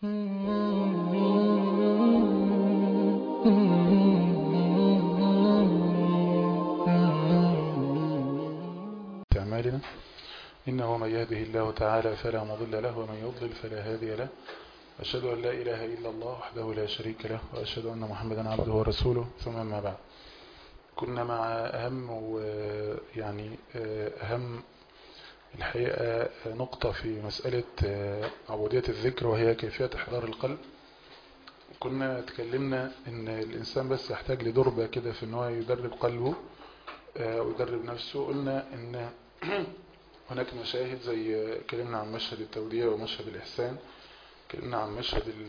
أعمالنا إنه من يهده الله تعالى فلا مضل له ومن يضلل فلا هادي له أشهد أن لا إله إلا الله وحده لا شريك له وأشهد أن محمدا عبده ورسوله ثم ما بعد كنا مع أهم يعني أهم الحقيقة نقطة في مسألة عبودية الذكر وهي كيفية إحضار القلب كنا تكلمنا ان الانسان بس يحتاج لدربة كده في ان هو يدرب قلبه ويدرب نفسه قلنا ان هناك مشاهد زي كلمنا عن مشهد التوديع ومشهد الاحسان كلمنا عن مشهد ال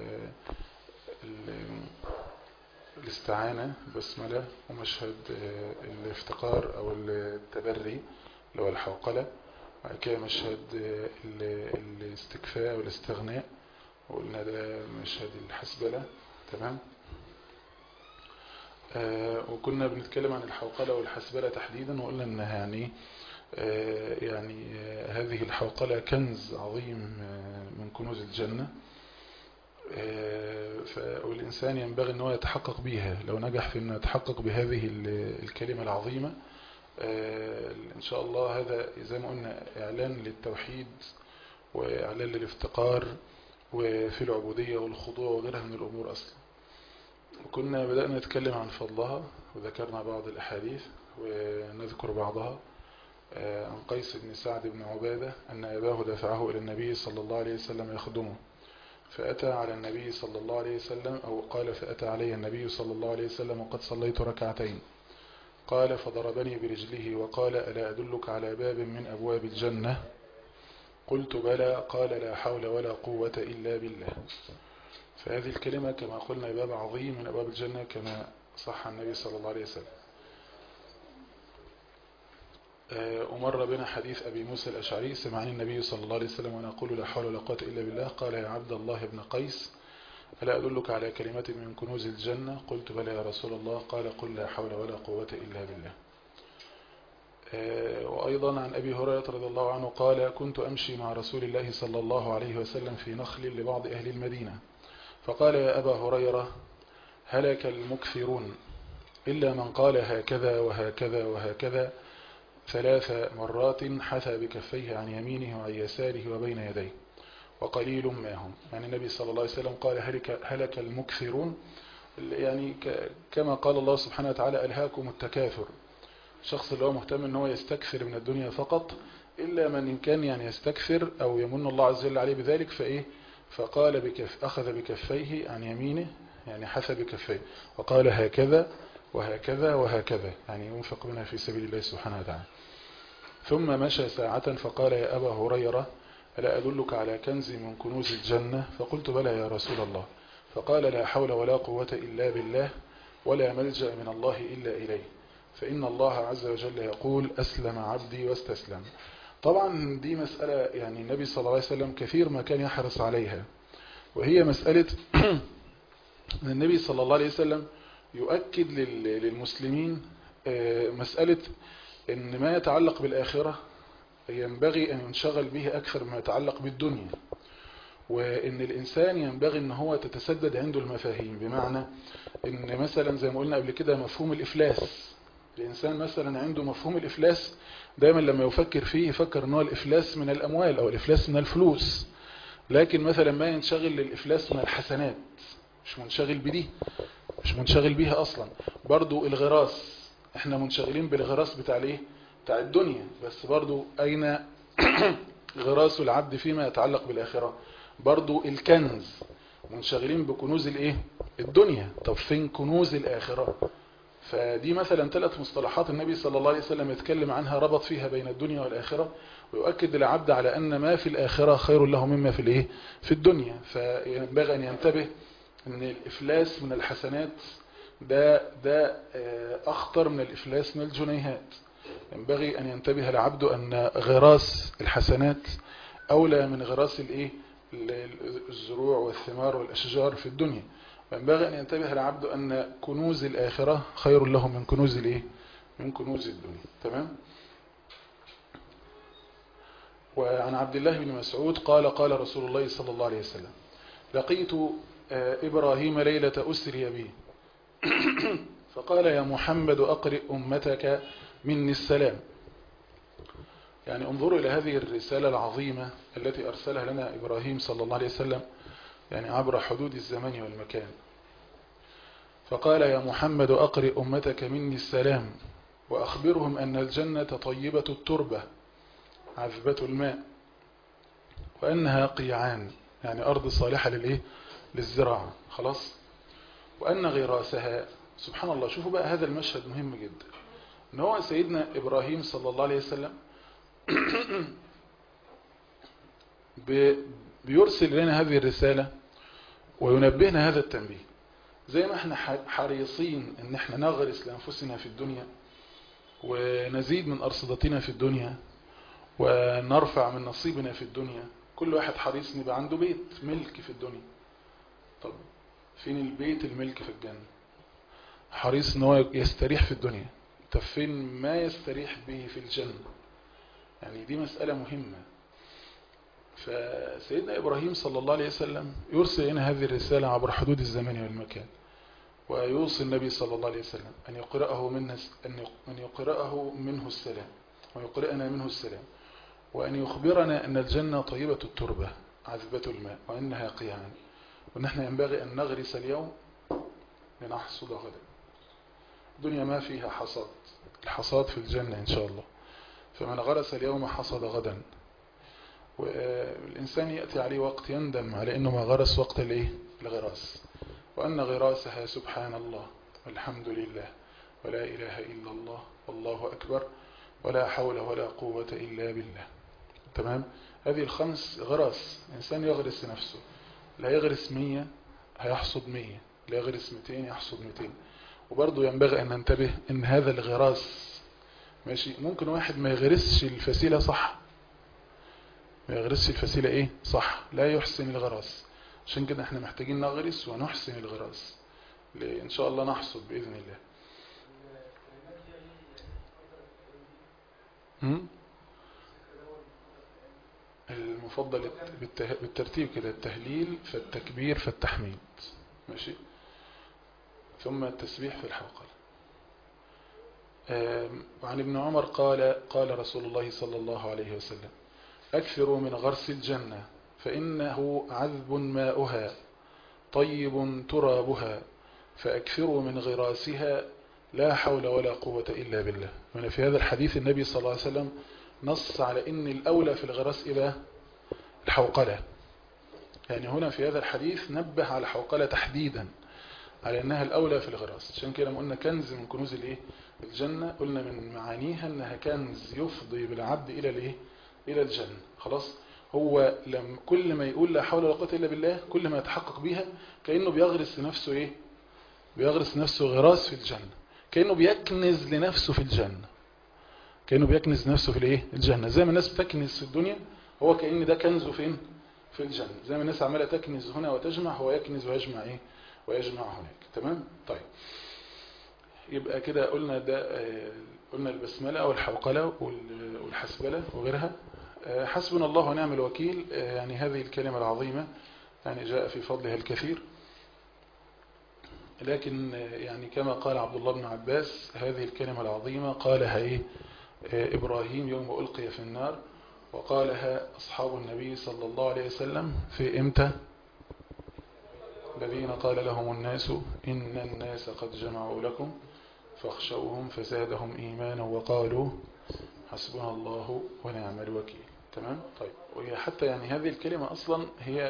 ال الاستعانة بسملة ومشهد الافتقار او التبري اللي هو الحوقلة وبعد كده مشهد الاستكفاء والاستغناء وقلنا ده مشهد الحسبلة تمام آه وكنا بنتكلم عن الحوقلة والحسبلة تحديدا وقلنا انها يعني آه يعني آه هذه الحوقلة كنز عظيم من كنوز الجنة والإنسان ينبغي أنه يتحقق بها لو نجح في أنه يتحقق بهذه الكلمة العظيمة إن شاء الله هذا زي ما قلنا إعلان للتوحيد وإعلان للافتقار وفي العبودية والخضوع وغيرها من الأمور أصلا وكنا بدأنا نتكلم عن فضلها وذكرنا بعض الأحاديث ونذكر بعضها عن قيس بن سعد بن عبادة أن أباه دفعه إلى النبي صلى الله عليه وسلم يخدمه فأتى على النبي صلى الله عليه وسلم أو قال فأتى علي النبي صلى الله عليه وسلم وقد صليت ركعتين قال فضربني برجله وقال ألا أدلك على باب من أبواب الجنة قلت بلى قال لا حول ولا قوة إلا بالله فهذه الكلمة كما قلنا باب عظيم من أبواب الجنة كما صح النبي صلى الله عليه وسلم أمر بنا حديث أبي موسى الأشعري سمعني النبي صلى الله عليه وسلم وأنا أقول لا حول ولا قوة إلا بالله قال يا عبد الله بن قيس ألا أدلك على كلمة من كنوز الجنة قلت بلى يا رسول الله قال قل لا حول ولا قوة إلا بالله وأيضا عن أبي هريرة رضي الله عنه قال كنت أمشي مع رسول الله صلى الله عليه وسلم في نخل لبعض أهل المدينة فقال يا أبا هريرة هلك المكثرون إلا من قال هكذا وهكذا وهكذا ثلاث مرات حثى بكفيه عن يمينه وعن يساره وبين يديه وقليل ما هم يعني النبي صلى الله عليه وسلم قال هلك, هلك المكثرون يعني كما قال الله سبحانه وتعالى ألهاكم التكاثر الشخص اللي هو مهتم ان هو يستكثر من الدنيا فقط إلا من إن كان يعني يستكثر أو يمن الله عز وجل عليه بذلك فإيه فقال بكف أخذ بكفيه عن يمينه يعني حثى بكفيه وقال هكذا وهكذا وهكذا يعني ينفق منها في سبيل الله سبحانه وتعالى ثم مشى ساعة فقال يا أبا هريرة ألا أدلك على كنز من كنوز الجنة فقلت بلى يا رسول الله فقال لا حول ولا قوة إلا بالله ولا ملجأ من الله إلا إليه فإن الله عز وجل يقول أسلم عبدي واستسلم طبعا دي مسألة يعني النبي صلى الله عليه وسلم كثير ما كان يحرص عليها وهي مسألة أن النبي صلى الله عليه وسلم يؤكد للمسلمين مسألة أن ما يتعلق بالآخرة ينبغي أن ينشغل به أكثر ما يتعلق بالدنيا وان الانسان ينبغي ان هو تتسدد عنده المفاهيم بمعنى ان مثلا زي ما قلنا قبل كده مفهوم الافلاس الإنسان مثلا عنده مفهوم الإفلاس دايما لما يفكر فيه يفكر أنه الإفلاس من الأموال أو الإفلاس من الفلوس لكن مثلا ما ينشغل للإفلاس من الحسنات مش منشغل بدي مش منشغل بيها أصلا برضو الغراس احنا منشغلين بالغراس بتاع الايه بتاع الدنيا بس برضو أين غراس العبد فيما يتعلق بالآخرة برضو الكنز منشغلين بكنوز الايه الدنيا طب فين كنوز الآخرة فدي مثلا ثلاث مصطلحات النبي صلى الله عليه وسلم يتكلم عنها ربط فيها بين الدنيا والآخرة ويؤكد العبد على أن ما في الآخرة خير له مما في الايه في الدنيا فينبغي أن ينتبه أن الإفلاس من الحسنات ده ده أخطر من الإفلاس من الجنيهات ينبغي أن ينتبه العبد أن غراس الحسنات أولى من غراس الايه الزروع والثمار والأشجار في الدنيا ينبغي أن ينتبه العبد أن كنوز الآخرة خير له من كنوز الايه من كنوز الدنيا تمام وعن عبد الله بن مسعود قال قال رسول الله صلى الله عليه وسلم لقيت إبراهيم ليلة أسري بي فقال يا محمد أقرئ أمتك مني السلام يعني انظروا إلى هذه الرسالة العظيمة التي أرسلها لنا إبراهيم صلى الله عليه وسلم يعني عبر حدود الزمان والمكان فقال يا محمد أقرئ أمتك مني السلام وأخبرهم أن الجنة طيبة التربة عذبة الماء وأنها قيعان يعني أرض صالحة للإيه؟ للزراعة خلاص وأن غراسها سبحان الله شوفوا بقى هذا المشهد مهم جدا ان هو سيدنا إبراهيم صلى الله عليه وسلم بيرسل لنا هذه الرسالة وينبهنا هذا التنبيه زي ما احنا حريصين ان احنا نغرس لأنفسنا في الدنيا ونزيد من أرصدتنا في الدنيا ونرفع من نصيبنا في الدنيا كل واحد حريص ان يبقى عنده بيت ملك في الدنيا طب فين البيت الملك في الجنة حريص ان هو يستريح في الدنيا طب فين ما يستريح به في الجنة يعني دي مسألة مهمة فسيدنا إبراهيم صلى الله عليه وسلم يرسل لنا هذه الرسالة عبر حدود الزمان والمكان ويوصي النبي صلى الله عليه وسلم أن يقرأه منه أن يقرأه منه السلام ويقرأنا منه السلام وأن يخبرنا أن الجنة طيبة التربة عذبة الماء وأنها قيعان ونحن ينبغي أن نغرس اليوم لنحصد غدا الدنيا ما فيها حصاد الحصاد في الجنة إن شاء الله فمن غرس اليوم حصد غدا والإنسان يأتي عليه وقت يندم على أنه ما غرس وقت الإيه؟ الغراس وأن غراسها سبحان الله والحمد لله ولا إله إلا الله والله أكبر ولا حول ولا قوة إلا بالله تمام هذه الخمس غراس إنسان يغرس نفسه لا يغرس مية هيحصد مية لا يغرس ميتين يحصد ميتين وبرضه ينبغي أن ننتبه أن هذا الغراس ماشي ممكن واحد ما يغرسش الفسيلة صح ما يغرسش الفسيلة ايه صح لا يحسن الغراس عشان كده احنا محتاجين نغرس ونحسن الغراس ان شاء الله نحصد بإذن الله هم؟ المفضل بالترتيب كده التهليل فالتكبير فالتحميد ماشي ثم التسبيح في الحلقة وعن ابن عمر قال قال رسول الله صلى الله عليه وسلم أكثروا من غرس الجنة فإنه عذب ماؤها طيب ترابها فأكثروا من غراسها لا حول ولا قوة إلا بالله من في هذا الحديث النبي صلى الله عليه وسلم نص على إن الأولى في الغراس إلى الحوقلة يعني هنا في هذا الحديث نبه على الحوقلة تحديدا على أنها الأولى في الغراس عشان كده قلنا كنز من كنوز الإيه الجنة قلنا من معانيها أنها كنز يفضي بالعبد إلى الإيه إلى الجنة خلاص هو لم كل ما يقول لا حول ولا قوة إلا بالله كل ما يتحقق بيها كأنه بيغرس لنفسه إيه بيغرس لنفسه غراس في الجنة كأنه بيكنز لنفسه في الجنة كأنه بيكنز نفسه في الايه الجنة زي ما الناس بتكنز في الدنيا هو كأن ده كنزه فين في الجنة زي ما الناس عمالة تكنز هنا وتجمع هو يكنز ويجمع ايه ويجمع هناك تمام طيب يبقى كده قلنا ده قلنا البسملة او الحوقلة والحسبلة وغيرها حسبنا الله ونعم الوكيل يعني هذه الكلمة العظيمة يعني جاء في فضلها الكثير لكن يعني كما قال عبد الله بن عباس هذه الكلمة العظيمة قالها إيه إبراهيم يوم ألقي في النار وقالها أصحاب النبي صلى الله عليه وسلم في إمتى الذين قال لهم الناس إن الناس قد جمعوا لكم فاخشوهم فزادهم إيمانا وقالوا حسبنا الله ونعم الوكيل تمام طيب وهي حتى يعني هذه الكلمة أصلا هي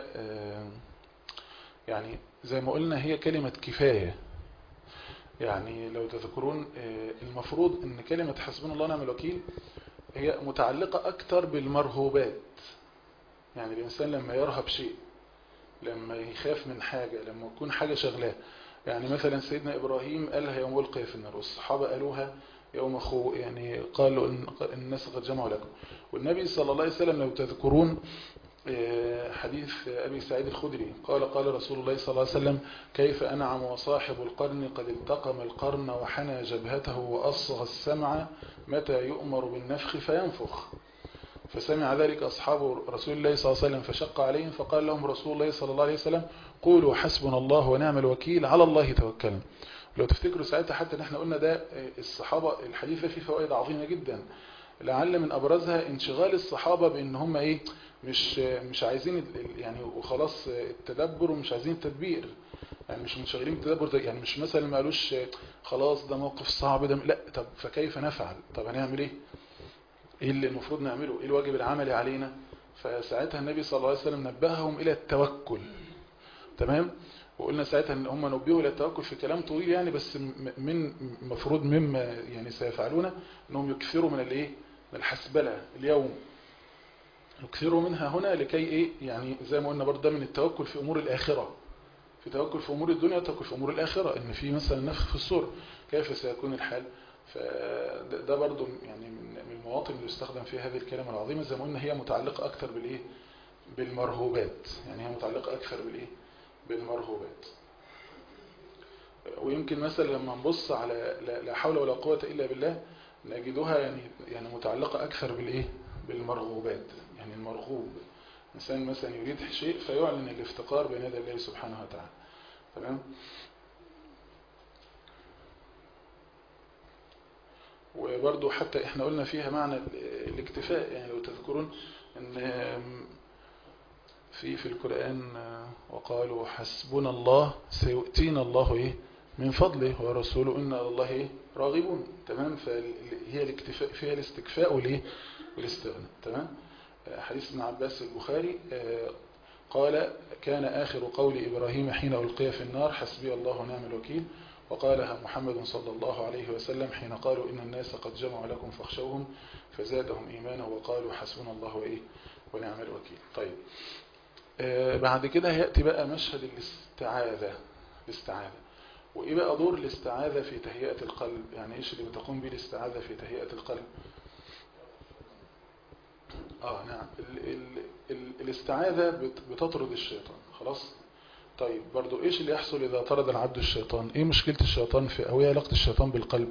يعني زي ما قلنا هي كلمة كفاية يعني لو تذكرون المفروض ان كلمة حسبنا الله ونعم الوكيل هي متعلقة اكتر بالمرهوبات يعني الانسان لما يرهب شيء لما يخاف من حاجة لما يكون حاجة شغلاه يعني مثلا سيدنا ابراهيم قالها يوم ألقي في النار والصحابة قالوها يوم أخو يعني قالوا إن الناس قد جمعوا لكم والنبي صلى الله عليه وسلم لو تذكرون حديث أبي سعيد الخدري قال قال رسول الله صلى الله عليه وسلم كيف أنعم وصاحب القرن قد التقم القرن وحنى جبهته وأصغى السمع متى يؤمر بالنفخ فينفخ فسمع ذلك أصحاب رسول الله صلى الله عليه وسلم فشق عليهم فقال لهم رسول الله صلى الله عليه وسلم قولوا حسبنا الله ونعم الوكيل على الله توكلنا لو تفتكروا ساعتها حتى ان احنا قلنا ده الصحابة الحديث ده فيه فوائد عظيمة جدا لعل من ابرزها انشغال الصحابة بان هم ايه مش مش عايزين يعني وخلاص التدبر ومش عايزين التدبير يعني مش منشغلين بالتدبر يعني مش مثلا ما قالوش خلاص ده موقف صعب ده لا طب فكيف نفعل طب هنعمل ايه ايه اللي المفروض نعمله ايه الواجب العملي علينا فساعتها النبي صلى الله عليه وسلم نبههم الى التوكل تمام وقلنا ساعتها ان هم نبهوا الى التوكل في كلام طويل يعني بس من مفروض مما يعني سيفعلونه انهم يكثروا من الايه من الحسبله اليوم يكثروا منها هنا لكي ايه يعني زي ما قلنا برضه ده من التوكل في امور الاخره في توكل في امور الدنيا وتوكل في امور الاخره ان في مثلا نفخ في الصور كيف سيكون الحال فده برضه يعني من المواطن اللي يستخدم فيها هذه الكلمه العظيمه زي ما قلنا هي متعلقه اكثر بالايه بالمرهوبات يعني هي متعلقه اكثر بالايه بالمرهوبات ويمكن مثلا لما نبص على لا حول ولا قوة إلا بالله نجدها يعني يعني متعلقة أكثر بالإيه بالمرغوبات يعني المرغوب إنسان مثلا يريد شيء فيعلن الافتقار بين يدي الله سبحانه وتعالى تمام وبرضو حتى احنا قلنا فيها معنى الاكتفاء يعني لو تذكرون ان في في القرآن وقالوا حسبنا الله سيؤتينا الله إيه من فضله ورسوله إن الله إيه راغبون تمام فهي الاكتفاء فيها الاستكفاء والإيه والاستغناء تمام حديث ابن عباس البخاري قال كان آخر قول إبراهيم حين ألقي في النار حسبي الله ونعم الوكيل وقالها محمد صلى الله عليه وسلم حين قالوا إن الناس قد جمعوا لكم فاخشوهم فزادهم إيمانا وقالوا حسبنا الله وإيه ونعم الوكيل طيب آه بعد كده هيأتي بقى مشهد الاستعاذة الاستعاذة وإيه بقى دور الاستعاذة في تهيئة القلب يعني إيش اللي بتقوم به الاستعاذة في تهيئة القلب آه نعم ال ال ال الاستعاذة بتطرد الشيطان خلاص طيب برضو إيش اللي يحصل إذا طرد العبد الشيطان إيه مشكلة الشيطان في أو إيه علاقة الشيطان بالقلب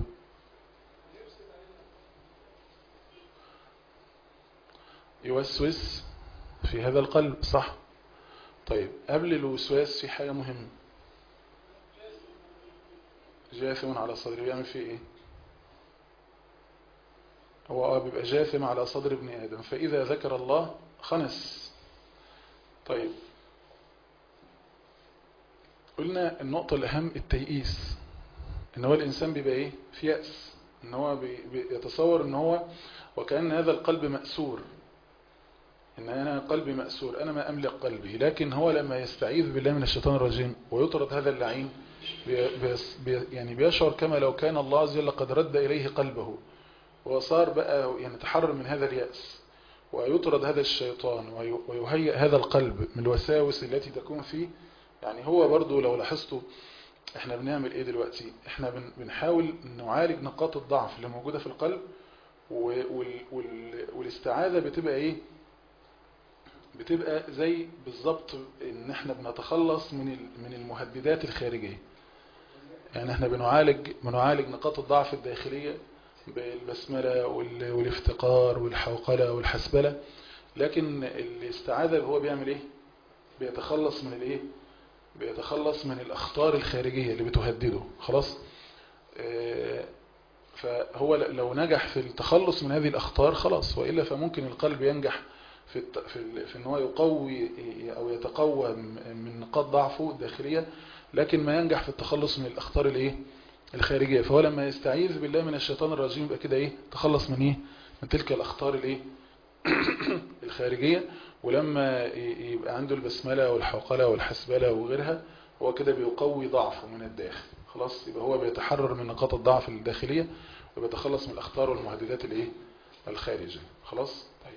يوسوس في هذا القلب صح طيب قبل الوسواس في حاجة مهمة جاثم على صدره بيعمل فيه ايه هو اه بيبقى جاثم على صدر ابن آدم فإذا ذكر الله خنس طيب قلنا النقطة الأهم التيئيس ان هو الإنسان بيبقى ايه في يأس ان هو بيتصور ان هو وكأن هذا القلب مأسور إن أنا قلبي مأسور أنا ما أملك قلبي لكن هو لما يستعيذ بالله من الشيطان الرجيم ويطرد هذا اللعين بي بي يعني بيشعر كما لو كان الله عز وجل قد رد إليه قلبه وصار بقى يعني تحرر من هذا اليأس ويطرد هذا الشيطان ويهيئ هذا القلب من الوساوس التي تكون فيه يعني هو برضو لو لاحظتوا احنا بنعمل ايه دلوقتي احنا بنحاول نعالج نقاط الضعف اللي موجودة في القلب والاستعاذة بتبقى ايه بتبقى زي بالظبط ان احنا بنتخلص من من المهددات الخارجية يعني احنا بنعالج بنعالج نقاط الضعف الداخلية بالبسملة والافتقار والحوقلة والحسبلة لكن الاستعاذة هو بيعمل ايه بيتخلص من الايه بيتخلص من الاخطار الخارجية اللي بتهدده خلاص اه فهو لو نجح في التخلص من هذه الاخطار خلاص وإلا فممكن القلب ينجح في في في ان هو يقوي او يتقوى من نقاط ضعفه الداخليه لكن ما ينجح في التخلص من الاخطار الايه الخارجيه فهو لما يستعيذ بالله من الشيطان الرجيم يبقى كده ايه تخلص من ايه من تلك الاخطار الايه الخارجيه ولما يبقى عنده البسمله والحوقله والحسبله وغيرها هو كده بيقوي ضعفه من الداخل خلاص يبقى هو بيتحرر من نقاط الضعف الداخليه وبيتخلص من الاخطار والمهددات الايه الخارجيه خلاص طيب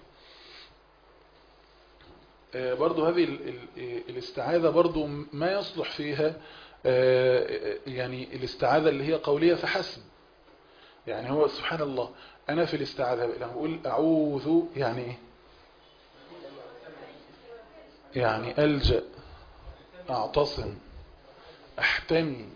برضو هذه الاستعاذة برضو ما يصلح فيها يعني الاستعاذة اللي هي قولية فحسب يعني هو سبحان الله أنا في الاستعاذة لما أقول أعوذ يعني إيه يعني ألجأ أعتصم أحتمي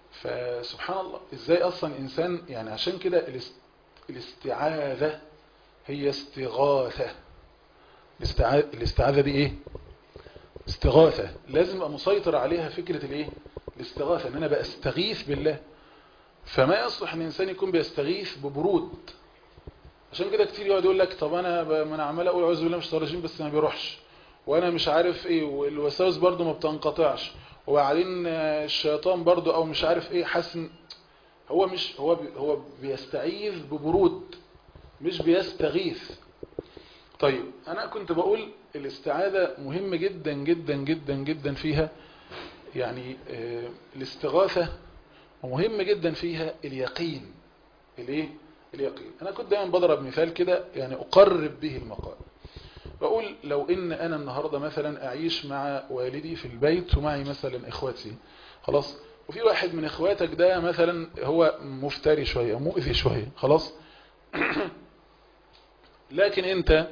فسبحان الله إزاي أصلا إنسان يعني عشان كده الاستعاذة هي استغاثة الاستعاذة دي ايه استغاثة لازم ابقى مسيطر عليها فكرة الايه الاستغاثة ان انا بستغيث بالله فما يصلح ان الانسان يكون بيستغيث ببرود عشان كده كتير يقعد يقول لك طب انا ب... ما انا عمال اقول اعوذ بالله من الشيطان الرجيم بس ما بيروحش وانا مش عارف ايه والوساوس برضو ما بتنقطعش وبعدين الشيطان برضو او مش عارف ايه حسن هو مش هو بي هو بيستعيذ ببرود مش بيستغيث طيب انا كنت بقول الاستعاذة مهم جدا جدا جدا جدا فيها يعني الاستغاثة ومهم جدا فيها اليقين الايه اليقين انا كنت دايما بضرب مثال كده يعني اقرب به المقال بقول لو ان انا النهاردة مثلا اعيش مع والدي في البيت ومعي مثلا اخواتي خلاص وفي واحد من اخواتك ده مثلا هو مفتري شوية مؤذي شوية خلاص لكن انت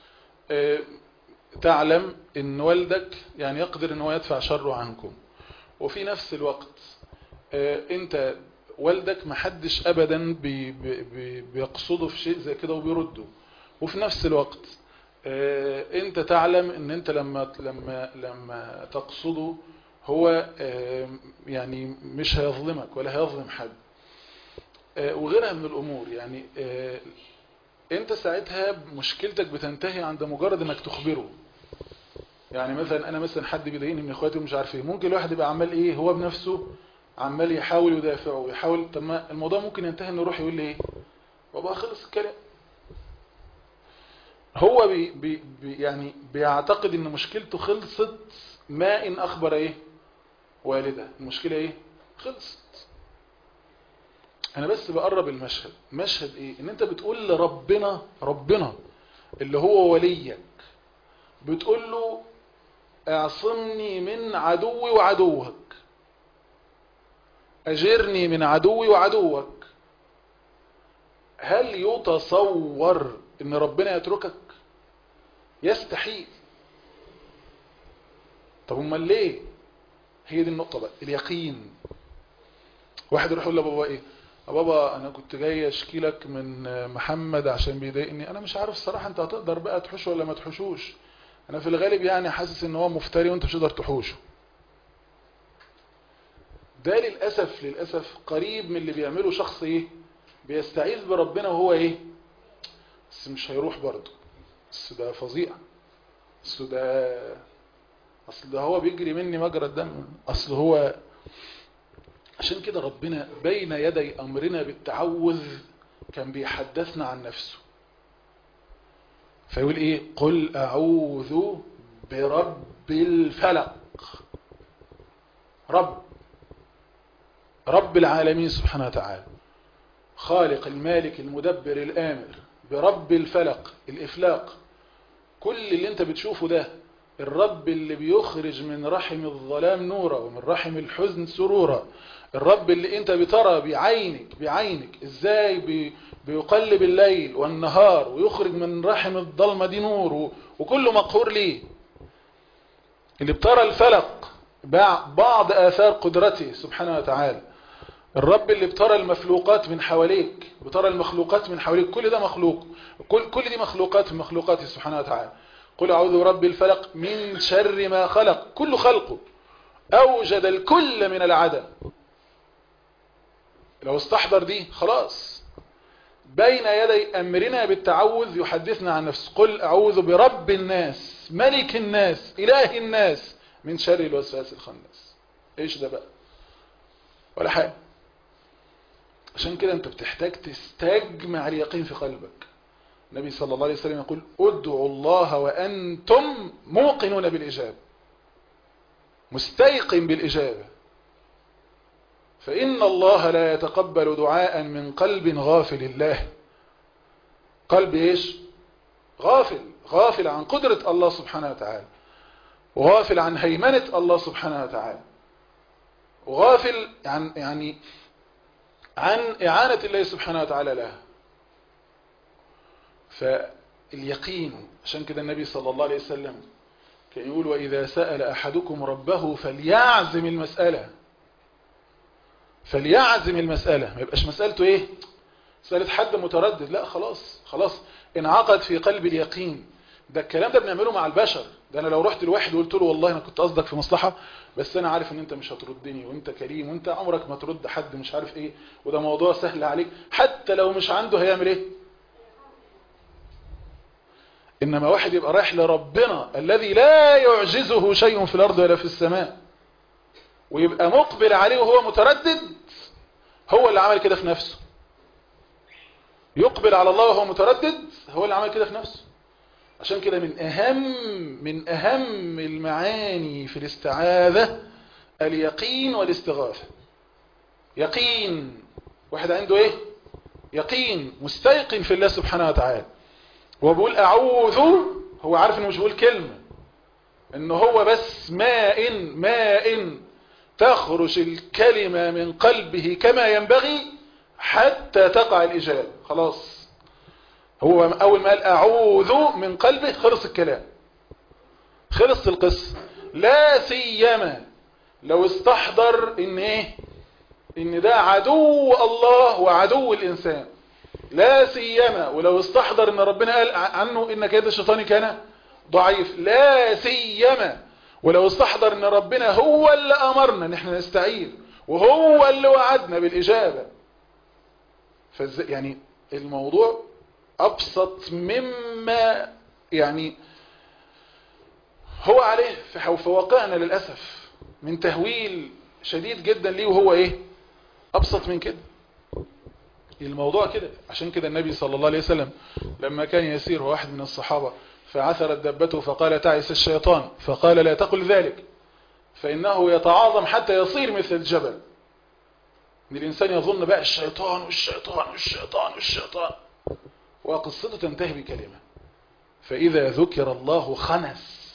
تعلم ان والدك يعني يقدر ان هو يدفع شره عنكم وفي نفس الوقت انت والدك محدش ابدا بي بي بيقصده في شيء زي كده وبيرده وفي نفس الوقت انت تعلم ان انت لما لما لما تقصده هو يعني مش هيظلمك ولا هيظلم حد وغيرها من الامور يعني انت ساعتها مشكلتك بتنتهي عند مجرد انك تخبره يعني مثلا انا مثلا حد بيضايقني من اخواتي ومش عارف ايه ممكن الواحد يبقى عمال ايه هو بنفسه عمال يحاول يدافعه ويحاول طب ما الموضوع ممكن ينتهي انه يروح يقول لي ايه بابا خلص الكلام هو بي بي بي يعني بيعتقد ان مشكلته خلصت ما ان اخبر ايه والده المشكله ايه خلصت انا بس بقرب المشهد مشهد ايه ان انت بتقول لربنا ربنا اللي هو وليك بتقول له اعصمني من عدوي وعدوك اجرني من عدوي وعدوك هل يتصور ان ربنا يتركك يستحيل طب امال ليه هي دي النقطة بقى اليقين واحد يروح يقول لبابا ايه يا بابا انا كنت جاي اشكي لك من محمد عشان بيضايقني انا مش عارف الصراحة انت هتقدر بقى تحوشه ولا ما تحوشوش انا في الغالب يعني حاسس ان هو مفتري وانت مش هتقدر تحوشه ده للأسف للأسف قريب من اللي بيعمله شخص ايه بيستعيذ بربنا وهو ايه بس مش هيروح برضه بس ده فظيع بس ده اصل ده هو بيجري مني مجرى الدم اصل هو عشان كده ربنا بين يدي امرنا بالتعوذ كان بيحدثنا عن نفسه فيقول ايه قل اعوذ برب الفلق رب رب العالمين سبحانه وتعالى خالق المالك المدبر الآمر برب الفلق الإفلاق كل اللي انت بتشوفه ده الرب اللي بيخرج من رحم الظلام نورا ومن رحم الحزن سرورا الرب اللي انت بترى بعينك بعينك ازاي بي بيقلب الليل والنهار ويخرج من رحم الظلمة دي نور وكله مقهور ليه اللي بترى الفلق بعض آثار قدرته سبحانه وتعالى الرب اللي بترى المخلوقات من حواليك بترى المخلوقات من حواليك كل ده مخلوق كل, كل دي مخلوقات من مخلوقاته سبحانه وتعالى قل أعوذ برب الفلق من شر ما خلق كل خلقه أوجد الكل من العدم لو استحضر دي خلاص بين يدي أمرنا بالتعوذ يحدثنا عن نفسه قل أعوذ برب الناس ملك الناس إله الناس من شر الوسواس الخناس إيش ده بقى ولا حاجة عشان كده انت بتحتاج تستجمع اليقين في قلبك النبي صلى الله عليه وسلم يقول ادعوا الله وأنتم موقنون بالإجابة مستيقن بالإجابة فإن الله لا يتقبل دعاء من قلب غافل الله قلب إيش غافل غافل عن قدرة الله سبحانه وتعالى وغافل عن هيمنة الله سبحانه وتعالى وغافل عن يعني عن إعانة الله سبحانه وتعالى لها فاليقين عشان كده النبي صلى الله عليه وسلم كان يقول وإذا سأل أحدكم ربه فليعزم المسألة فليعزم المسألة ما يبقاش مسألته إيه مسألة حد متردد لا خلاص خلاص انعقد في قلب اليقين ده الكلام ده بنعمله مع البشر ده انا لو رحت لواحد وقلت له والله انا كنت قصدك في مصلحة بس انا عارف ان انت مش هتردني وانت كريم وانت عمرك ما ترد حد مش عارف ايه وده موضوع سهل عليك حتى لو مش عنده هيعمل ايه انما واحد يبقى رايح لربنا الذي لا يعجزه شيء في الارض ولا في السماء ويبقى مقبل عليه وهو متردد هو اللي عمل كده في نفسه يقبل على الله وهو متردد هو اللي عمل كده في نفسه عشان كده من أهم من أهم المعاني في الاستعاذة اليقين والاستغاثة يقين واحد عنده ايه يقين مستيقن في الله سبحانه وتعالى هو بيقول أعوذ هو عارف انه مش بيقول كلمة ان هو بس ماء ماء تخرج الكلمة من قلبه كما ينبغي حتى تقع الإجابة خلاص هو أول ما قال أعوذ من قلبه خلص الكلام خلص القصة لا سيما لو استحضر ان ايه ان ده عدو الله وعدو الانسان لا سيما ولو استحضر ان ربنا قال عنه ان كيد الشيطان كان ضعيف لا سيما ولو استحضر ان ربنا هو اللي امرنا ان احنا نستعيذ وهو اللي وعدنا بالاجابه فز يعني الموضوع ابسط مما يعني هو عليه في واقعنا للاسف من تهويل شديد جدا ليه وهو ايه ابسط من كده الموضوع كده عشان كده النبي صلى الله عليه وسلم لما كان يسير واحد من الصحابة فعثرت دبته فقال تعس الشيطان فقال لا تقل ذلك فإنه يتعاظم حتى يصير مثل الجبل ان الإنسان يظن بقى الشيطان والشيطان والشيطان والشيطان وقصته تنتهي بكلمة فإذا ذكر الله خنس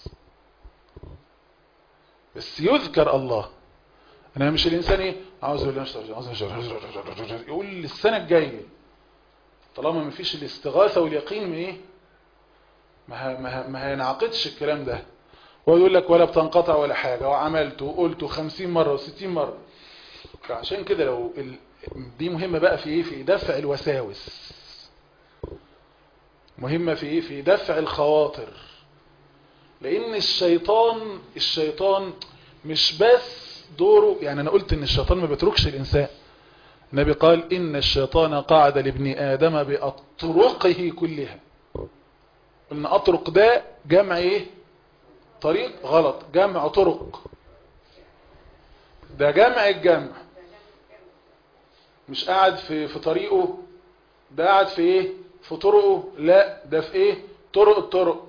بس يذكر الله انا مش الانسان ايه عاوز بالله عاوز يقول السنه الجايه طالما ما فيش الاستغاثه واليقين من ايه ما ما ما هينعقدش الكلام ده ويقول لك ولا بتنقطع ولا حاجه وعملت وقلت 50 مره و60 مره فعشان كده لو ال... دي مهمه بقى في ايه في دفع الوساوس مهمه في ايه في دفع الخواطر لان الشيطان الشيطان مش بس دوره يعني انا قلت ان الشيطان ما بيتركش الانسان النبي قال ان الشيطان قاعد لابن ادم باطرقه كلها ان اطرق ده جمع ايه طريق غلط جمع طرق ده جمع الجمع مش قاعد في في طريقه ده قاعد في ايه في طرقه لا ده في ايه طرق الطرق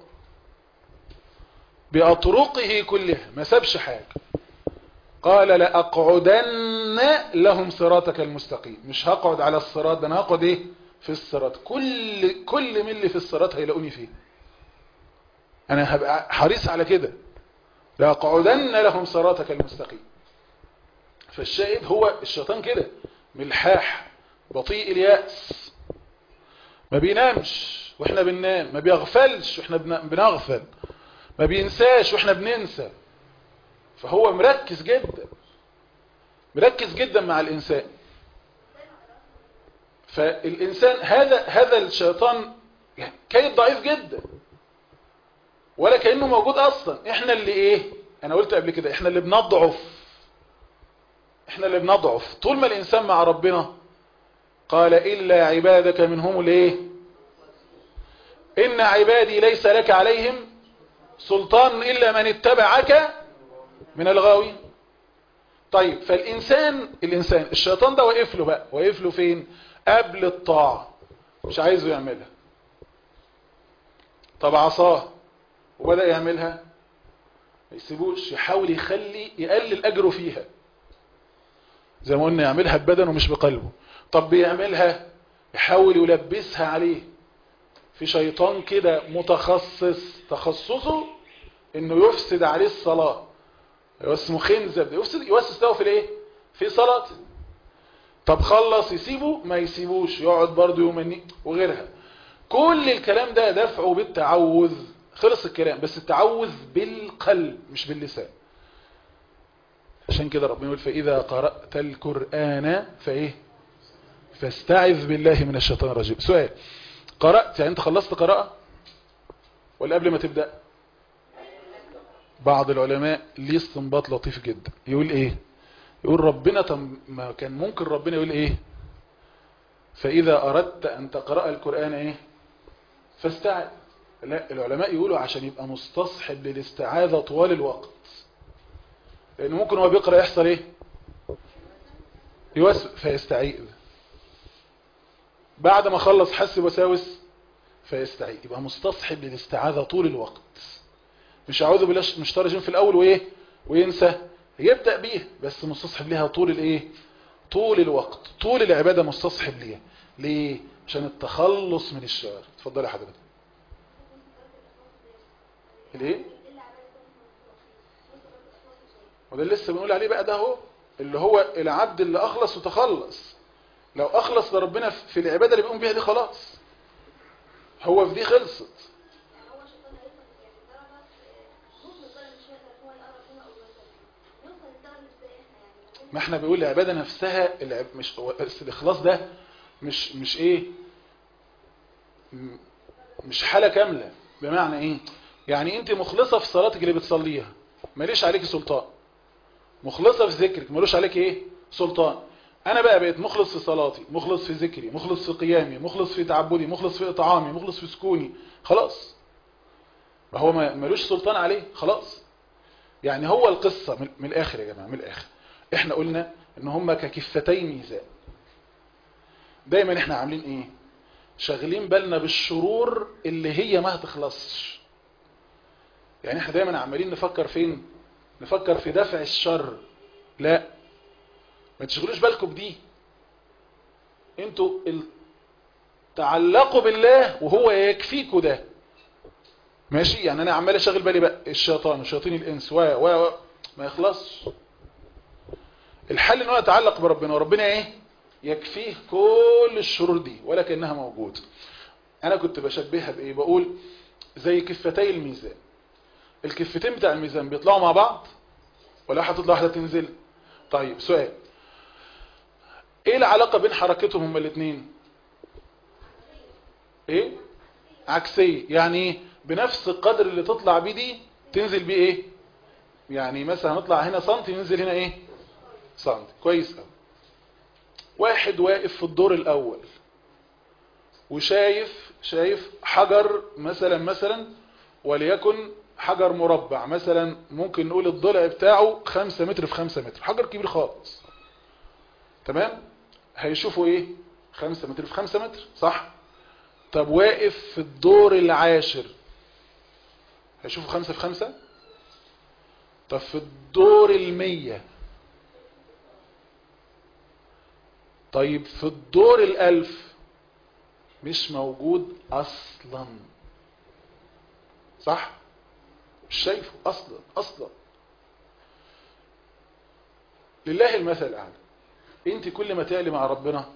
باطرقه كلها ما سابش حاجه قال لأقعدن لهم صراطك المستقيم مش هقعد على الصراط ده انا هقعد ايه في الصراط كل كل من اللي في الصراط هيلاقوني فيه انا هبقى حريص على كده لأقعدن لهم صراطك المستقيم فالشاهد هو الشيطان كده ملحاح بطيء اليأس ما بينامش واحنا بننام ما بيغفلش واحنا بنغفل ما بينساش واحنا بننسى فهو مركز جدا مركز جدا مع الإنسان فالإنسان هذا هذا الشيطان يعني كيد ضعيف جدا ولا كأنه موجود أصلا احنا اللي ايه انا قلت قبل كده احنا اللي بنضعف احنا اللي بنضعف طول ما الإنسان مع ربنا قال إلا عبادك منهم الايه إن عبادي ليس لك عليهم سلطان إلا من اتبعك من الغاوين طيب فالإنسان الإنسان الشيطان ده واقف له بقى واقف له فين قبل الطاعة مش عايزه يعملها طب عصاه وبدأ يعملها ما يسيبوش يحاول يخلي يقلل أجره فيها زي ما قلنا يعملها ببدنه مش بقلبه طب بيعملها يحاول يلبسها عليه في شيطان كده متخصص تخصصه انه يفسد عليه الصلاه اسمه خنزب يوسوس يوسوس له في الايه في صلاة طب خلص يسيبه ما يسيبوش يقعد برضه يومني وغيرها كل الكلام ده دفعه بالتعوذ خلص الكلام بس التعوذ بالقلب مش باللسان عشان كده ربنا يقول فإذا قرأت القرآن فإيه فاستعذ بالله من الشيطان الرجيم سؤال قرأت يعني انت خلصت قراءة ولا قبل ما تبدأ بعض العلماء ليه استنباط لطيف جدا يقول ايه يقول ربنا طب ما كان ممكن ربنا يقول ايه فإذا أردت أن تقرأ القرآن ايه فاستعذ لا العلماء يقولوا عشان يبقى مستصحب للاستعاذة طوال الوقت لأنه ممكن هو بيقرأ يحصل ايه يوسوس فيستعيذ بعد ما خلص حس وساوس فيستعيذ يبقى مستصحب للاستعاذة طول الوقت مش اعوذ بالله مش ترجم في الاول وايه وينسى يبدأ بيه بس مستصحب ليها طول الايه طول الوقت طول العبادة مستصحب ليها ليه عشان التخلص من الشر اتفضل يا حضرتك الايه وده اللي لسه بنقول عليه بقى ده هو اللي هو العبد اللي اخلص وتخلص لو اخلص لربنا في العبادة اللي بيقوم بيها دي خلاص هو في دي خلصت ما احنا بيقول العبادة نفسها العب مش الاخلاص ده مش مش ايه مش حالة كاملة بمعنى ايه يعني انت مخلصة في صلاتك اللي بتصليها ماليش عليك سلطان مخلصة في ذكرك مالوش عليك ايه سلطان انا بقى بقيت مخلص في صلاتي مخلص في ذكري مخلص في قيامي مخلص في تعبدي مخلص في اطعامي مخلص في سكوني خلاص ما هو مالوش سلطان عليه خلاص يعني هو القصة من, من الاخر يا جماعة من الاخر احنا قلنا ان هما ككفتي ميزان دايما احنا عاملين ايه شاغلين بالنا بالشرور اللي هي ما هتخلصش يعني احنا دايما عمالين نفكر فين نفكر في دفع الشر لا ما تشغلوش بالكم بدي انتوا تعلقوا بالله وهو يكفيكوا ده ماشي يعني انا عمال اشغل بالي بقى الشيطان وشياطين الانس و و ما يخلصش الحل ان هو يتعلق بربنا وربنا ايه يكفيه كل الشرور دي ولا كانها موجوده انا كنت بشبهها بايه بقول زي كفتي الميزان الكفتين بتاع الميزان بيطلعوا مع بعض ولا واحده تطلع واحده تنزل طيب سؤال ايه العلاقه بين حركتهم هما الاثنين ايه عكسيه يعني ايه بنفس القدر اللي تطلع بيه دي تنزل بيه ايه يعني مثلا هنطلع هنا سنتي ننزل هنا ايه سنتي كويس قوي واحد واقف في الدور الاول وشايف شايف حجر مثلا مثلا وليكن حجر مربع مثلا ممكن نقول الضلع بتاعه خمسة متر في خمسة متر حجر كبير خالص تمام هيشوفوا ايه خمسة متر في خمسة متر صح طب واقف في الدور العاشر هيشوفوا خمسة في خمسة طب في الدور المية طيب في الدور الألف مش موجود أصلا صح مش شايفه أصلا أصلا لله المثل الأعلى انت كل ما تعلي مع ربنا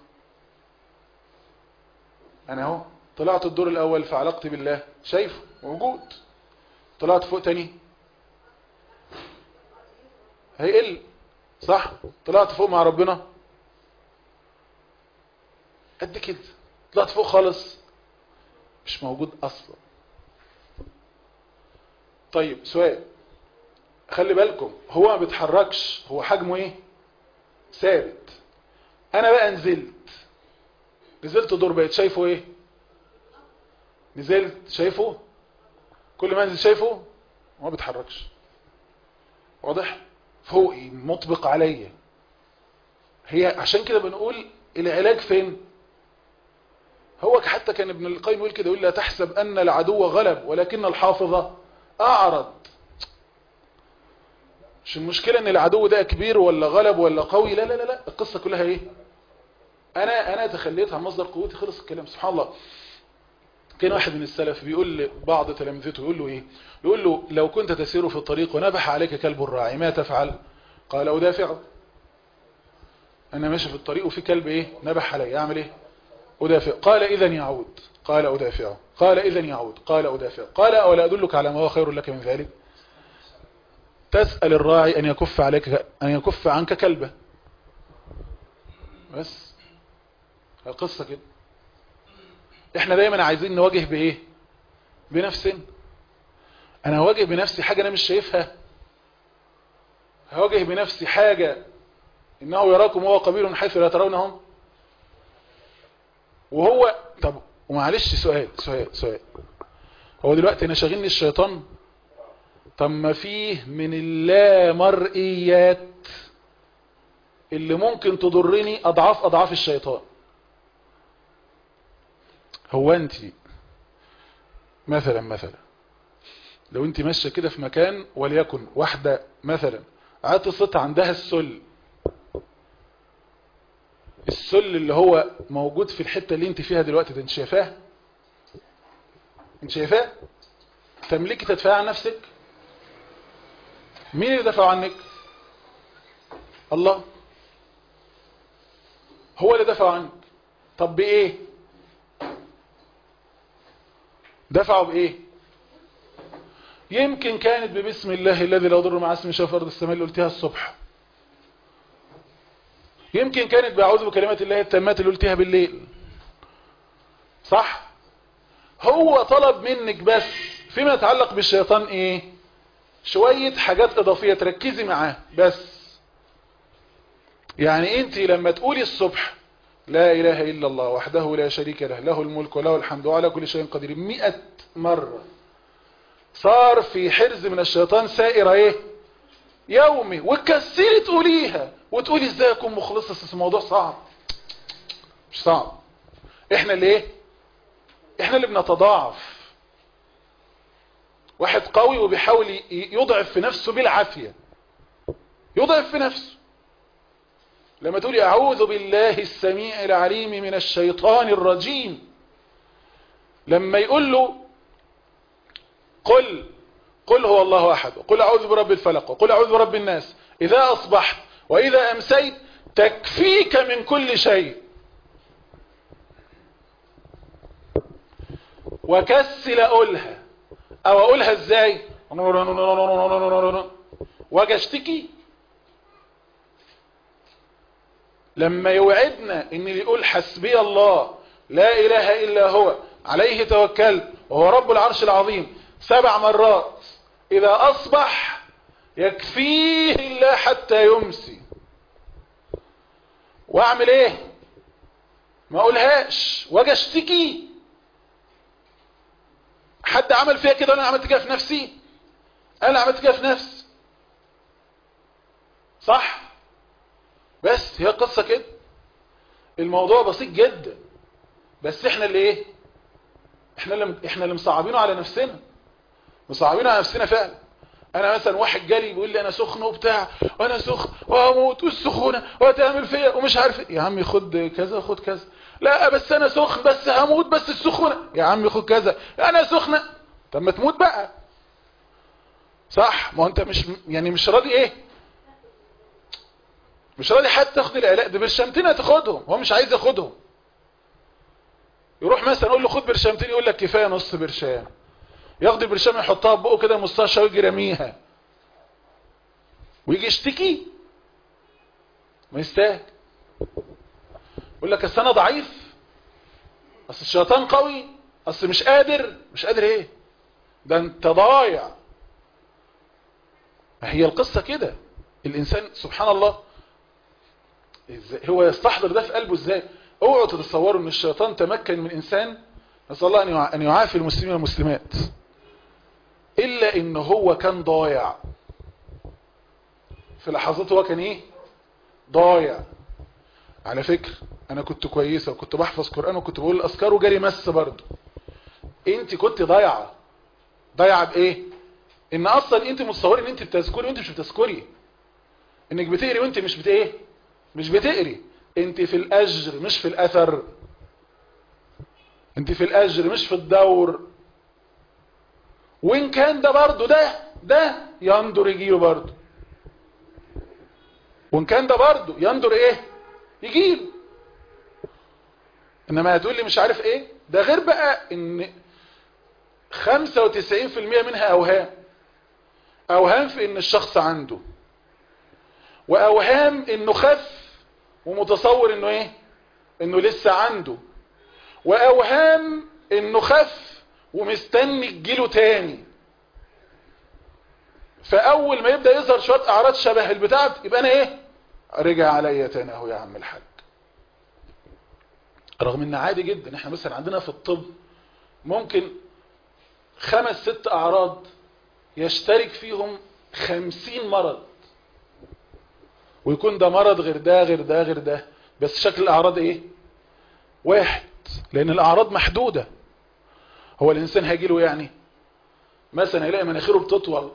انا اهو طلعت الدور الاول في علاقتي بالله شايفه موجود طلعت فوق تاني هيقل صح طلعت فوق مع ربنا قد كده طلعت فوق خالص مش موجود اصلا طيب سؤال خلي بالكم هو ما بيتحركش هو حجمه ايه ثابت انا بقى نزلت نزلت دور بقيت شايفه ايه نزلت شايفه كل ما انزل شايفه ما بيتحركش واضح فوقي مطبق عليا هي عشان كده بنقول العلاج فين هو حتى كان ابن القيم يقول كده يقول لا تحسب ان العدو غلب ولكن الحافظ اعرض مش المشكلة ان العدو ده كبير ولا غلب ولا قوي لا لا لا لا القصة كلها ايه انا انا تخليت عن مصدر قوتي خلص الكلام سبحان الله كان واحد من السلف بيقول لبعض تلامذته يقول له ايه يقول له لو كنت تسير في الطريق ونبح عليك كلب الراعي ما تفعل قال ادافعه انا ماشي في الطريق وفي كلب ايه نبح علي اعمل ايه ادافع قال اذا يعود قال ادافعه قال اذا يعود قال ادافعه قال اولا ادلك على ما هو خير لك من ذلك تسأل الراعي أن يكف عليك أن يكف عنك كلبه بس القصة كده احنا دايما عايزين نواجه بايه بنفسنا انا هواجه بنفسي حاجة انا مش شايفها هواجه بنفسي حاجة انه يراكم وهو قبيل من حيث لا ترونهم وهو طب ومعلش سؤال سؤال سؤال هو دلوقتي انا شاغلني الشيطان طب ما فيه من اللامرئيات اللي ممكن تضرني اضعاف اضعاف الشيطان هو انت مثلا مثلا لو انت ماشيه كده في مكان وليكن واحده مثلا عطست عندها السل السل اللي هو موجود في الحته اللي انت فيها دلوقتي ده انت شايفاه انت شايفاه تملكي تدفع عن نفسك مين اللي دفع عنك الله هو اللي دفع عنك طب بايه دفعوا بايه يمكن كانت ببسم الله الذي لا يضر مع اسمه شيء في ارض السماء اللي قلتها الصبح يمكن كانت باعوذ بكلمات الله التامات اللي قلتها بالليل صح هو طلب منك بس فيما يتعلق بالشيطان ايه شوية حاجات اضافية تركزي معاه بس يعني انت لما تقولي الصبح لا اله الا الله وحده لا شريك له له الملك وله الحمد وعلى كل شيء قدير مئة مرة صار في حرز من الشيطان سائرة ايه يومي وتكسري تقوليها وتقولي ازاي اكون مخلصة بس الموضوع صعب مش صعب احنا اللي ايه احنا اللي بنتضاعف واحد قوي وبيحاول يضعف في نفسه بالعافية يضعف في نفسه لما تقولي اعوذ بالله السميع العليم من الشيطان الرجيم لما يقول له قل قل هو الله احد قل اعوذ برب الفلق وقل اعوذ برب الناس اذا اصبحت واذا امسيت تكفيك من كل شيء وكسل اقولها او اقولها ازاي واجي اشتكي لما يوعدنا ان اللي يقول حسبي الله لا اله الا هو عليه توكلت وهو رب العرش العظيم سبع مرات اذا اصبح يكفيه الله حتى يمسي واعمل ايه ما اقولهاش واجي اشتكي حد عمل فيها كده وانا عملت كده في نفسي انا عملت كده في نفسي صح بس هي قصة كده الموضوع بسيط جدا بس احنا اللي ايه احنا اللي احنا اللي مصعبينه على نفسنا مصعبينه على نفسنا فعلا انا مثلا واحد جالي بيقول لي انا سخن وبتاع وانا سخن وهموت والسخونه وهتعمل فيا ومش عارف يا عمي خد كذا خد كذا لا بس انا سخن بس هموت بس السخونه يا عمي خد كذا انا سخنه طب ما تموت بقى صح ما انت مش يعني مش راضي ايه مش راضي حتى تاخد العلاج ده برشامتين تاخدهم هو مش عايز ياخدهم يروح مثلا يقول له خد برشامتين يقول لك كفايه نص برشام ياخد البرشام يحطها في بقه كده مستشفى ويجي رميها ويجي يشتكي ما يستاهل يقول لك اصل انا ضعيف اصل الشيطان قوي اصل مش قادر مش قادر ايه ده انت ضايع ما هي القصه كده الانسان سبحان الله هو يستحضر ده في قلبه ازاي اوعوا تتصوروا ان الشيطان تمكن من انسان نسال الله ان يعافي المسلمين والمسلمات الا ان هو كان ضايع في لحظات هو كان ايه ضايع على فكرة انا كنت كويسة وكنت بحفظ قرآن وكنت بقول الاذكار وجاري مس برضه انت كنت ضايعة ضايعة بايه ان اصلا انت متصوري ان انت بتذكري وانت مش بتذكري انك بتقري وانت مش بت ايه مش بتقري انت في الاجر مش في الاثر انت في الاجر مش في الدور وان كان ده برضه ده ده ينظر يجيله برضه وان كان ده برضه ينظر ايه يجيله انما هتقول لي مش عارف ايه ده غير بقى ان 95% منها اوهام اوهام في ان الشخص عنده واوهام انه خف ومتصور انه ايه انه لسه عنده واوهام انه خف ومستني تجيله تاني فاول ما يبدا يظهر شويه اعراض شبه البتاع يبقى انا ايه رجع عليا تاني اهو يا عم الحاج رغم ان عادي جدا احنا مثلا عندنا في الطب ممكن خمس ست اعراض يشترك فيهم خمسين مرض ويكون ده مرض غير ده غير ده غير ده بس شكل الاعراض ايه واحد لان الاعراض محدودة هو الانسان هيجيله يعني مثلا هيلاقي مناخيره بتطول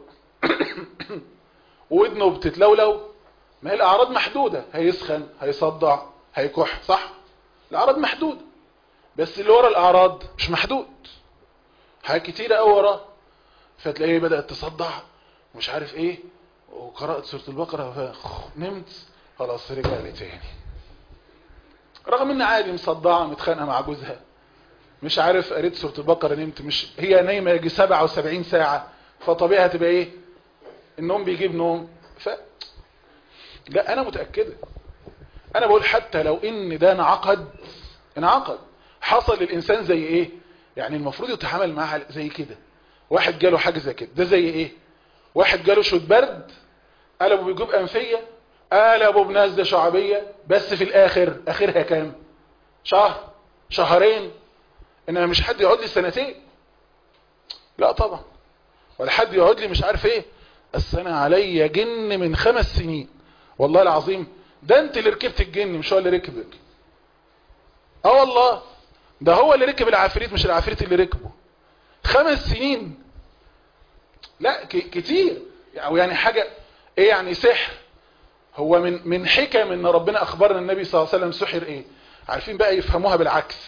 ودنه بتتلولو ما هي الاعراض محدودة هيسخن هيصدع هيكح صح الاعراض محدودة بس اللي ورا الاعراض مش محدود حاجات كتيرة قوي وراه فتلاقيه بدأت تصدع مش عارف ايه وقرأت سورة البقرة فنمت خلاص رجع لي تاني رغم ان عادي مصدعة متخانقة مع جوزها مش عارف قريت سورة البقرة نمت مش هي نايمة يجي 77 ساعة فطبيعي هتبقى ايه النوم بيجيب نوم ف لا انا متأكدة انا بقول حتى لو ان ده انعقد انعقد حصل للانسان زي ايه يعني المفروض يتعامل معها زي كده واحد جاله حاجة زي كده ده زي ايه واحد جاله شوت برد قلبه بيجوب انفية قلبه بنزلة شعبية بس في الاخر اخرها كام شهر شهرين انما مش حد يقعد لي سنتين لا طبعا ولا حد يقعد لي مش عارف ايه السنة عليا جن من خمس سنين والله العظيم ده انت اللي ركبت الجن مش هو اللي ركبك اه والله ده هو اللي ركب العفريت مش العفريت اللي ركبه خمس سنين لا كتير او يعني حاجة ايه يعني سحر هو من من حكم ان ربنا اخبرنا النبي صلى الله عليه وسلم سحر ايه عارفين بقى يفهموها بالعكس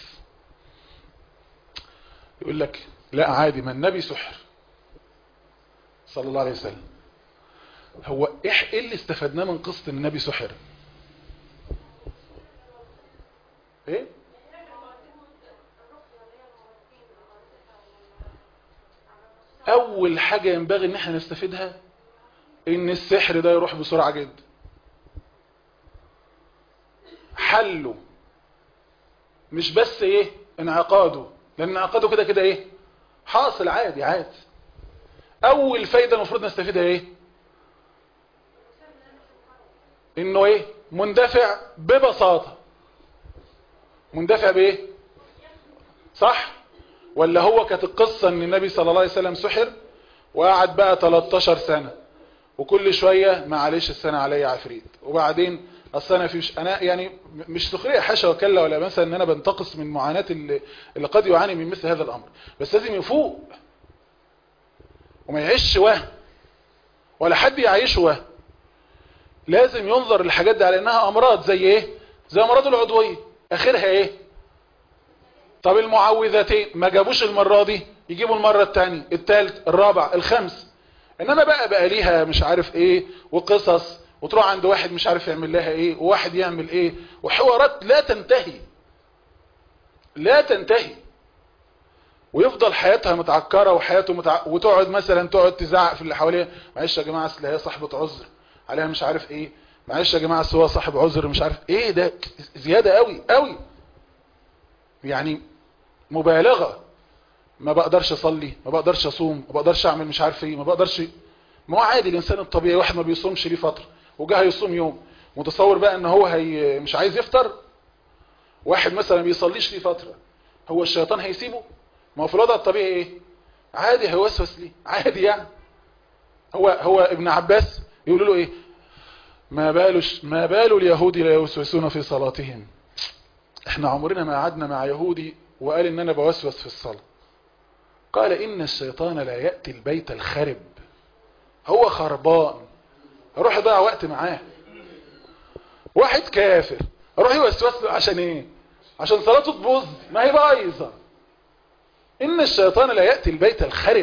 يقول لك لا عادي ما النبي سحر صلى الله عليه وسلم هو ايه اللي استفدناه من قصة ان النبي سحر ايه اول حاجة ينبغي ان احنا نستفيدها ان السحر ده يروح بسرعة جدا حله مش بس ايه انعقاده لان انعقاده كده كده ايه حاصل عادي عادي اول فايدة المفروض نستفيدها ايه انه ايه مندفع ببساطة مندفع بايه صح ولا هو كانت القصة ان النبي صلى الله عليه وسلم سحر وقعد بقى 13 سنة وكل شوية معلش السنة عليا عفريت وبعدين اصل انا فيش انا يعني مش سخريه حاشا وكلا ولا مثلا ان انا بنتقص من معاناة اللي, اللي قد يعاني من مثل هذا الامر بس لازم يفوق وما يعيش وهم ولا حد يعيش وهم لازم ينظر للحاجات دي على انها امراض زي ايه زي امراض العضوية اخرها ايه طب المعوذتين ما جابوش المرة دي يجيبوا المرة الثانية الثالث الرابع الخامس انما بقى بقى ليها مش عارف ايه وقصص وتروح عند واحد مش عارف يعمل لها ايه وواحد يعمل ايه وحوارات لا تنتهي لا تنتهي ويفضل حياتها متعكرة وحياته متع... وتقعد مثلا تقعد تزعق في اللي حواليها معلش يا جماعة اصل هي صاحبة عذر عليها مش عارف ايه معلش يا جماعة اصل هو صاحب عذر مش عارف ايه ده زيادة قوي قوي يعني مبالغة ما بقدرش اصلي ما بقدرش اصوم ما بقدرش اعمل مش عارف ايه ما بقدرش ما هو عادي الانسان الطبيعي واحد ما بيصومش ليه فترة وجه يصوم يوم متصور بقى ان هو هي مش عايز يفطر واحد مثلا بيصليش ليه فترة هو الشيطان هيسيبه ما هو في الوضع الطبيعي ايه عادي هيوسوس ليه عادي يعني هو هو ابن عباس يقولوا له ايه ما بالش ما بال اليهود لا يوسوسون في صلاتهم احنا عمرنا ما قعدنا مع يهودي وقال ان انا بوسوس في الصلاة قال ان الشيطان لا يأتي البيت الخرب هو خربان اروح اضيع وقت معاه واحد كافر اروح يوسوس له عشان ايه عشان صلاته تبوظ ما هي بايظه ان الشيطان لا يأتي البيت الخرب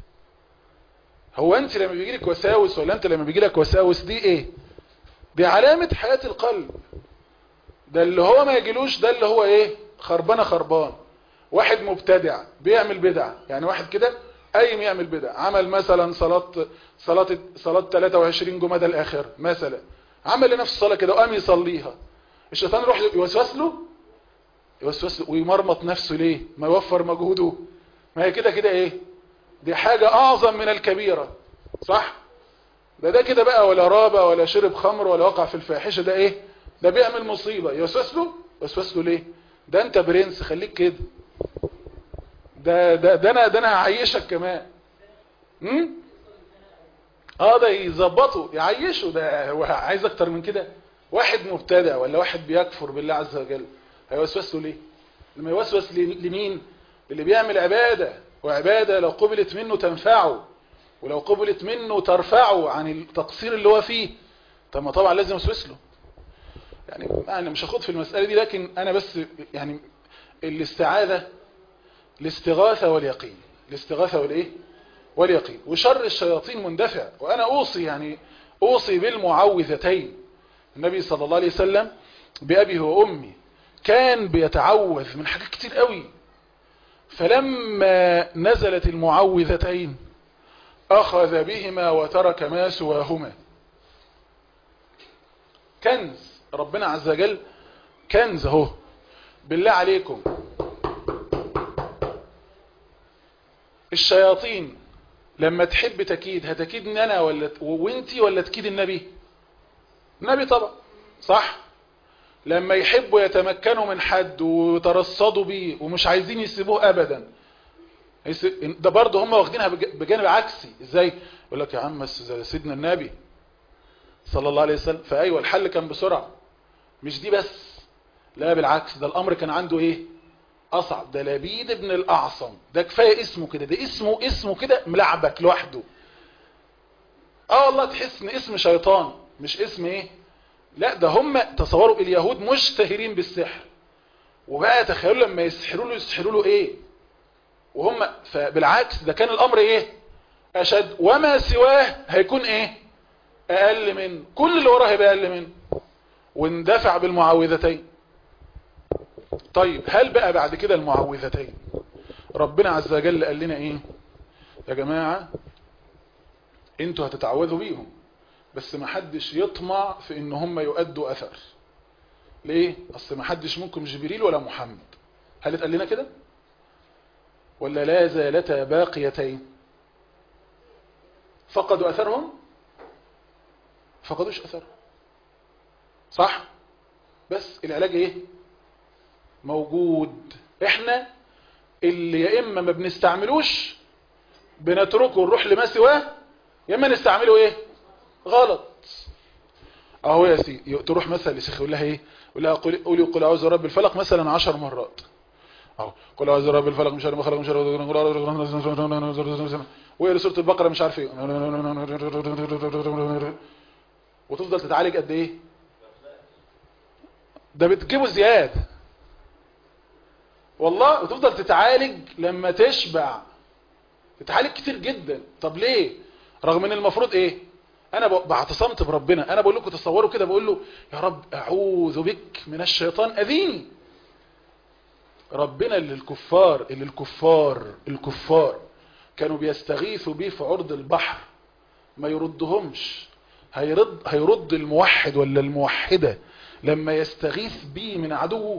هو انت لما بيجي لك وساوس ولا انت لما بيجي لك وساوس دي ايه دي علامة حياة القلب ده اللي هو ما يجيلوش ده اللي هو ايه خربانة خربان واحد مبتدع بيعمل بدع يعني واحد كده قايم يعمل بدع عمل مثلا صلاة صلاة صلاة 23 جمادى الاخر مثلا عمل لنفسه صلاة كده وقام يصليها الشيطان يروح يوسوس له يوسوس له ويمرمط نفسه ليه ما يوفر مجهوده ما هي كده كده ايه دي حاجة اعظم من الكبيرة صح ده ده كده بقى ولا رابة ولا شرب خمر ولا وقع في الفاحشة ده ايه ده بيعمل مصيبة يوسوس له يوسوس له ليه ده انت برنس خليك كده ده ده ده انا ده انا هعيشك كمان امم اه ده يظبطه يعيشه ده هو عايز اكتر من كده واحد مبتدع ولا واحد بيكفر بالله عز وجل هيوسوس له ليه لما يوسوس لمين اللي بيعمل عبادة وعبادة لو قبلت منه تنفعه ولو قبلت منه ترفعه عن التقصير اللي هو فيه طب ما طبعا لازم يوسوس له يعني انا مش هاخد في المسألة دي لكن انا بس يعني الاستعاذة الاستغاثة واليقين الاستغاثة والايه واليقين وشر الشياطين مندفع وانا اوصي يعني اوصي بالمعوذتين النبي صلى الله عليه وسلم بأبيه وأمي كان بيتعوذ من حاجات كتير قوي فلما نزلت المعوذتين أخذ بهما وترك ما سواهما كنز ربنا عز وجل كنز اهو بالله عليكم الشياطين لما تحب تكيد هتكيدني انا ولا وانتي ولا تكيد النبي النبي طبعا صح لما يحبوا يتمكنوا من حد ويترصدوا بيه ومش عايزين يسيبوه ابدا ده برضه هم واخدينها بجانب عكسي ازاي يقول لك يا عم سيدنا النبي صلى الله عليه وسلم فايوه الحل كان بسرعه مش دي بس لا بالعكس ده الامر كان عنده ايه اصعب ده لبيد ابن الاعصم ده كفايه اسمه كده ده اسمه اسمه كده ملعبك لوحده اه والله تحس ان اسم شيطان مش اسم ايه لا ده هم تصوروا اليهود مشتهرين بالسحر وبقى تخيلوا لما يسحروا له يسحروا له ايه وهم فبالعكس ده كان الامر ايه اشد وما سواه هيكون ايه اقل من كل اللي وراه هيبقى اقل منه واندفع بالمعوذتين طيب هل بقى بعد كده المعوذتين ربنا عز وجل قال لنا ايه يا جماعة انتوا هتتعوذوا بيهم بس ما حدش يطمع في ان هم يؤدوا اثر ليه اصل ما حدش منكم جبريل ولا محمد هل اتقال لنا كده ولا لا زالتا باقيتين فقدوا اثرهم فقدوش اثرهم صح بس العلاج ايه موجود احنا اللي يا اما ما بنستعملوش بنتركه ونروح لما سواه يا اما نستعمله ايه غلط اهو يا سيدي تروح مثلا لشيخ يقول لها ايه يقول لها قولي قولي قل اعوذ برب الفلق مثلا 10 مرات اهو قل اعوذ برب الفلق مش عارف ما خلق مش عارف واقرا سوره البقره مش عارف ايه وتفضل تتعالج قد ايه ده بتجيبه زياده والله وتفضل تتعالج لما تشبع تتعالج كتير جدا طب ليه رغم ان المفروض ايه انا بعتصمت بربنا انا بقول لكم تصوروا كده بقول له يا رب اعوذ بك من الشيطان اذيني ربنا اللي الكفار اللي الكفار الكفار كانوا بيستغيثوا بيه في عرض البحر ما يردهمش هيرد هيرد الموحد ولا الموحدة لما يستغيث بيه من عدوه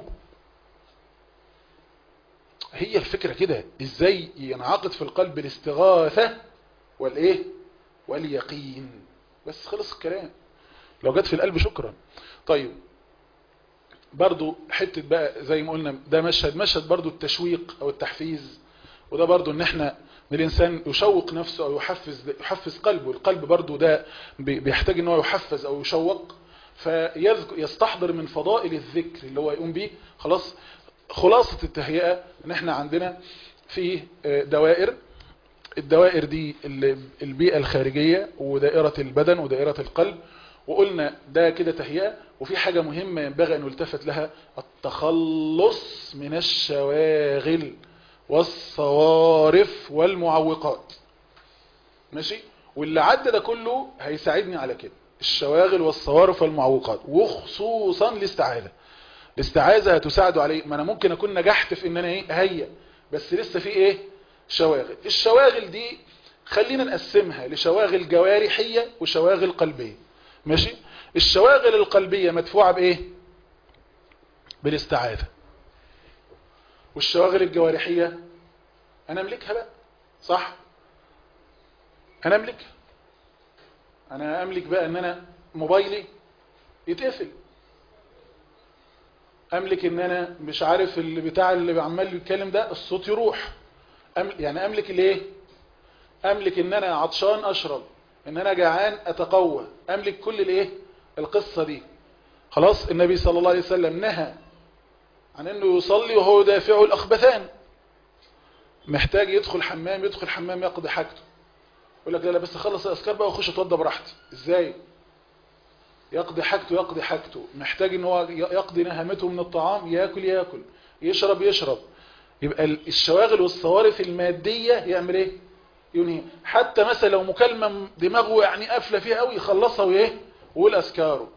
هي الفكرة كده ازاي ينعقد في القلب الاستغاثة والايه واليقين بس خلص الكلام لو جت في القلب شكرا طيب برضو حتة بقى زي ما قلنا ده مشهد مشهد برضو التشويق او التحفيز وده برضو ان احنا ان الانسان يشوق نفسه او يحفز يحفز قلبه القلب برضو ده بيحتاج ان هو يحفز او يشوق فيستحضر من فضائل الذكر اللي هو يقوم بيه خلاص خلاصة التهيئة ان احنا عندنا في دوائر الدوائر دي البيئة الخارجية ودائرة البدن ودائرة القلب وقلنا ده كده تهيئة وفي حاجة مهمة ينبغي أن يلتفت لها التخلص من الشواغل والصوارف والمعوقات ماشي واللي عدى ده كله هيساعدني على كده الشواغل والصوارف والمعوقات وخصوصا الاستعاذة الاستعاذة هتساعده عليه ما انا ممكن اكون نجحت في ان انا ايه هيا بس لسه في ايه شواغل الشواغل دي خلينا نقسمها لشواغل جوارحية وشواغل قلبية ماشي الشواغل القلبية مدفوعة بايه بالاستعاذة والشواغل الجوارحية انا املكها بقى صح انا املكها انا املك بقى ان انا موبايلي يتقفل املك ان انا مش عارف اللي بتاع اللي عمال يتكلم ده الصوت يروح أم يعني املك الايه املك ان انا عطشان اشرب ان انا جعان اتقوى املك كل الايه القصة دي خلاص النبي صلى الله عليه وسلم نهى عن انه يصلي وهو دافعه الاخبثان محتاج يدخل حمام يدخل حمام يقضي حاجته يقول لك لا لا بس اخلص الاذكار بقى واخش اتوضى براحتي ازاي يقضي حاجته يقضي حاجته محتاج ان هو يقضي نهمته من الطعام ياكل ياكل يشرب يشرب يبقى الشواغل والصوارف المادية يعمل ايه ينهي حتى مثلا لو مكالمة دماغه يعني قافله فيها قوي يخلصها وايه ويقول اذكاره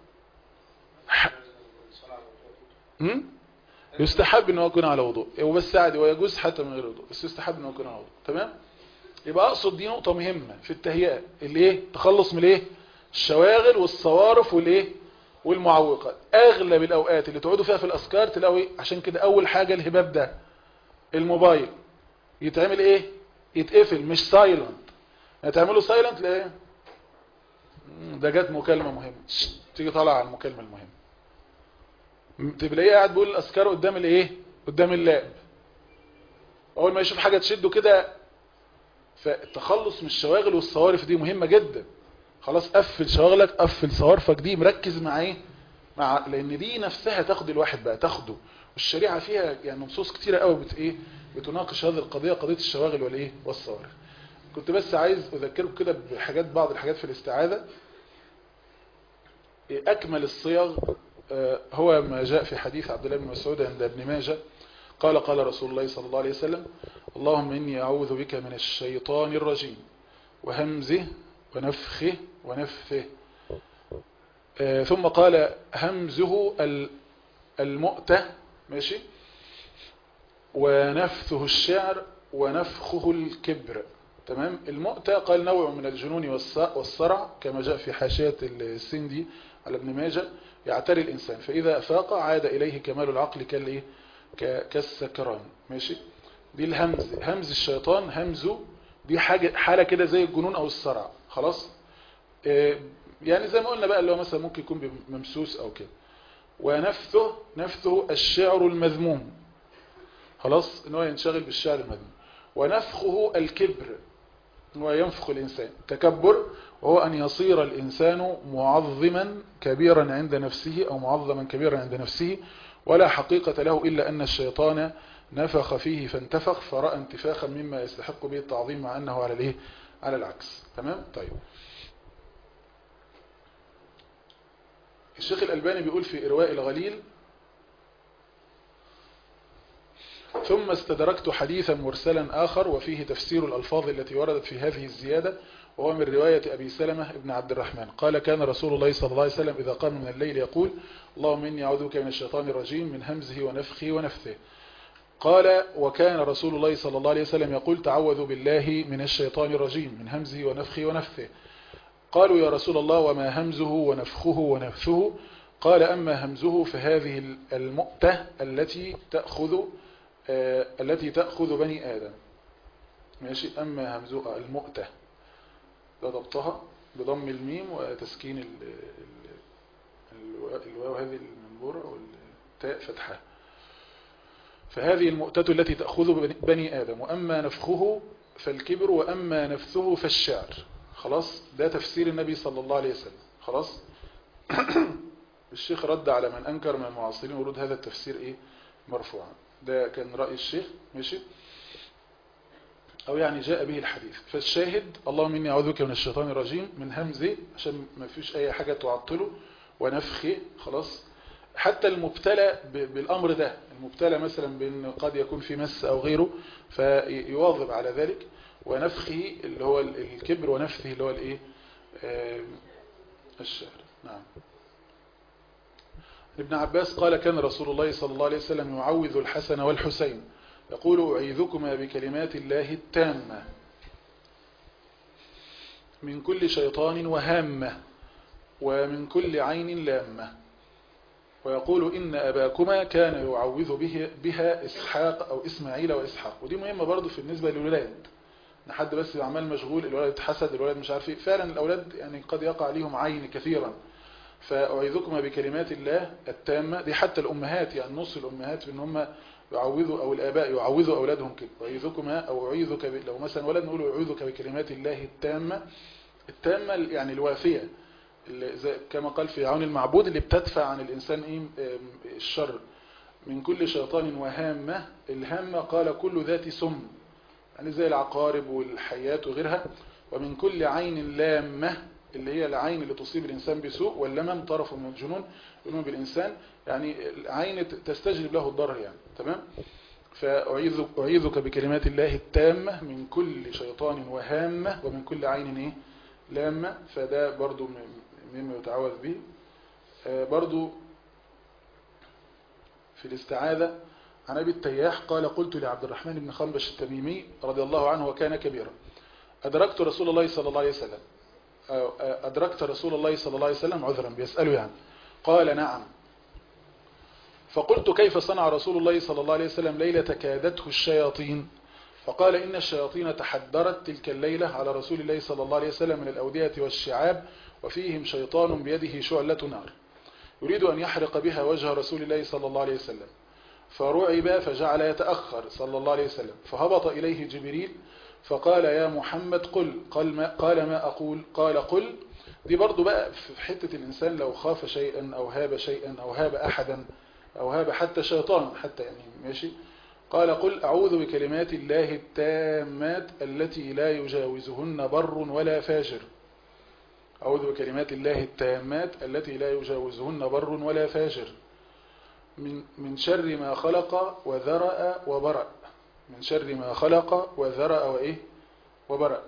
هم؟ يستحب ان هو يكون على وضوء وبس عادي ويجوز حتى من غير وضوء بس يستحب ان هو يكون على وضوء تمام يبقى اقصد دي نقطة مهمة في التهيئة اللي ايه تخلص من الايه الشواغل والصوارف والايه والمعوقات اغلب الاوقات اللي تقعدوا فيها في الاذكار تلاقوا ايه عشان كده اول حاجة الهباب ده الموبايل يتعمل ايه يتقفل مش سايلنت هتعمله سايلنت لايه ده جت مكالمة مهمة تيجي طالع على المكالمة المهمة تلاقيه قاعد بيقول الاذكار قدام الايه قدام اللاب اول ما يشوف حاجة تشده كده فالتخلص من الشواغل والصوارف دي مهمة جدا خلاص قفل شواغلك قفل صوارفك دي مركز مع ايه مع لان دي نفسها تاخد الواحد بقى تاخده والشريعة فيها يعني نصوص كتيرة قوي بت ايه بتناقش هذه القضية قضية الشواغل والايه والصوارف كنت بس عايز اذكركم كده بحاجات بعض الحاجات في الاستعاذة اكمل الصيغ هو ما جاء في حديث عبد الله بن مسعود عند ابن ماجه قال قال رسول الله صلى الله عليه وسلم اللهم إني أعوذ بك من الشيطان الرجيم وهمزه ونفخه ونفثه ثم قال همزه المؤتة ماشي ونفثه الشعر ونفخه الكبر تمام المؤتة قال نوع من الجنون والصرع كما جاء في حاشية السندي على ابن ماجه يعتري الإنسان فإذا أفاق عاد إليه كمال العقل كالإيه كالسكران ماشي دي الهمز همز الشيطان همزه دي حاجة حالة كده زي الجنون أو الصرع خلاص إيه يعني زي ما قلنا بقى اللي هو مثلا ممكن يكون ممسوس أو كده ونفثه نفثه الشعر المذموم خلاص ان هو ينشغل بالشعر المذموم ونفخه الكبر ان هو ينفخ الإنسان تكبر وهو أن يصير الإنسان معظما كبيرا عند نفسه أو معظما كبيرا عند نفسه ولا حقيقة له إلا أن الشيطان نفخ فيه فانتفخ فرأى انتفاخا مما يستحق به التعظيم مع أنه على الايه على العكس تمام طيب الشيخ الألباني بيقول في إرواء الغليل ثم استدركت حديثا مرسلا آخر وفيه تفسير الألفاظ التي وردت في هذه الزيادة وهو من رواية أبي سلمة ابن عبد الرحمن قال كان رسول الله صلى الله عليه وسلم إذا قام من الليل يقول اللهم إني أعوذ بك من الشيطان الرجيم من همزه ونفخه ونفثه قال وكان رسول الله صلى الله عليه وسلم يقول تعوذوا بالله من الشيطان الرجيم من همزه ونفخه ونفثه قالوا يا رسول الله وما همزه ونفخه ونفثه قال أما همزه فهذه المؤتة التي تأخذ آه التي تأخذ بني آدم ماشي أما همزه المؤتة ده ضبطها بضم الميم وتسكين ال ال الواو هذه المنبورة والتاء فتحة فهذه المؤتة التي تأخذ بني آدم وأما نفخه فالكبر وأما نفثه فالشعر خلاص ده تفسير النبي صلى الله عليه وسلم خلاص الشيخ رد على من أنكر من المعاصرين ورود هذا التفسير إيه مرفوعا ده كان رأي الشيخ ماشي أو يعني جاء به الحديث فالشاهد اللهم إني أعوذ بك من الشيطان الرجيم من همزه عشان ما فيش أي حاجة تعطله ونفخه خلاص حتى المبتلى بالأمر ده المبتلى مثلا بأن قد يكون في مس أو غيره فيواظب على ذلك ونفخه اللي هو الكبر ونفثه اللي هو الايه الشعر نعم ابن عباس قال كان رسول الله صلى الله عليه وسلم يعوذ الحسن والحسين يقول أعيذكما بكلمات الله التامة من كل شيطان وهامة ومن كل عين لامة ويقول إن أباكما كان يعوذ به بها إسحاق أو إسماعيل وإسحاق ودي مهمة برضو في بالنسبة للولاد ان حد بس عمال مشغول الولد اتحسد الولد مش عارف ايه فعلا الأولاد يعني قد يقع عليهم عين كثيرا فأعيذكما بكلمات الله التامة دي حتى الأمهات يعني نص الأمهات بأن هم يعوذوا أو الآباء يعوذوا أولادهم كده أعيذكما أو أعيذك ب... لو مثلا ولد نقول أعيذك بكلمات الله التامة التامة يعني الوافية اللي زي كما قال في عون المعبود اللي بتدفع عن الإنسان إيه الشر من كل شيطان وهامة الهامة قال كل ذات سم يعني زي العقارب والحيات وغيرها ومن كل عين لامة اللي هي العين اللي تصيب الإنسان بسوء واللمم طرف من الجنون يؤمن بالإنسان يعني عين تستجلب له الضرر يعني تمام فأعيذك بكلمات الله التامة من كل شيطان وهامة ومن كل عين إيه؟ لامة فده برضو مما يتعوذ به برضو في الاستعاذة عن أبي التياح قال قلت لعبد الرحمن بن خنبش التميمي رضي الله عنه وكان كبيرا أدركت رسول الله صلى الله عليه وسلم أدركت رسول الله صلى الله عليه وسلم عذرا بيسأله يعني قال نعم فقلت كيف صنع رسول الله صلى الله عليه وسلم ليلة كادته الشياطين فقال إن الشياطين تحدرت تلك الليلة على رسول الله صلى الله عليه وسلم من الأودية والشعاب وفيهم شيطان بيده شعلة نار يريد أن يحرق بها وجه رسول الله صلى الله عليه وسلم فرعب فجعل يتأخر صلى الله عليه وسلم فهبط إليه جبريل فقال يا محمد قل قال ما, قال ما أقول قال قل دي برضو بقى في حتة الإنسان لو خاف شيئا أو هاب شيئا أو هاب أحدا أو هاب حتى شيطان حتى يعني ماشي قال قل أعوذ بكلمات الله التامات التي لا يجاوزهن بر ولا فاجر أعوذ بكلمات الله التامات التي لا يجاوزهن بر ولا فاجر من من شر ما خلق وذرأ وبرأ من شر ما خلق وذرأ وإيه وبرأ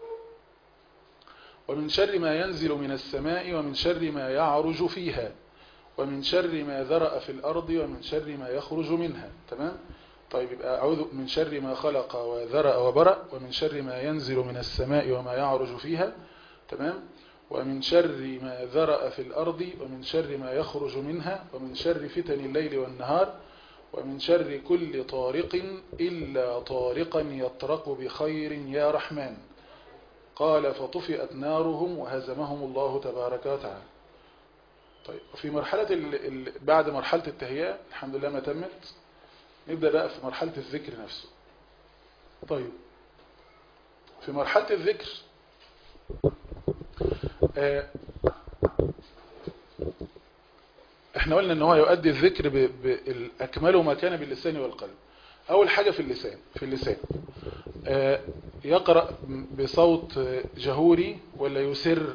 ومن شر ما ينزل من السماء ومن شر ما يعرج فيها ومن شر ما ذرأ في الأرض ومن شر ما يخرج منها تمام طيب يبقى أعوذ من شر ما خلق وذرأ وبرأ ومن شر ما ينزل من السماء وما يعرج فيها تمام ومن شر ما ذرأ في الأرض ومن شر ما يخرج منها ومن شر فتن الليل والنهار ومن شر كل طارق إلا طارقا يطرق بخير يا رحمن قال فطفئت نارهم وهزمهم الله تبارك وتعالى طيب في مرحلة ال ال بعد مرحلة التهيئة الحمد لله ما تمت نبدأ بقى في مرحلة الذكر نفسه طيب في مرحلة الذكر آه احنا قلنا ان هو يؤدي الذكر بأكمله ما كان باللسان والقلب اول حاجة في اللسان في اللسان آه يقرأ بصوت جهوري ولا يسر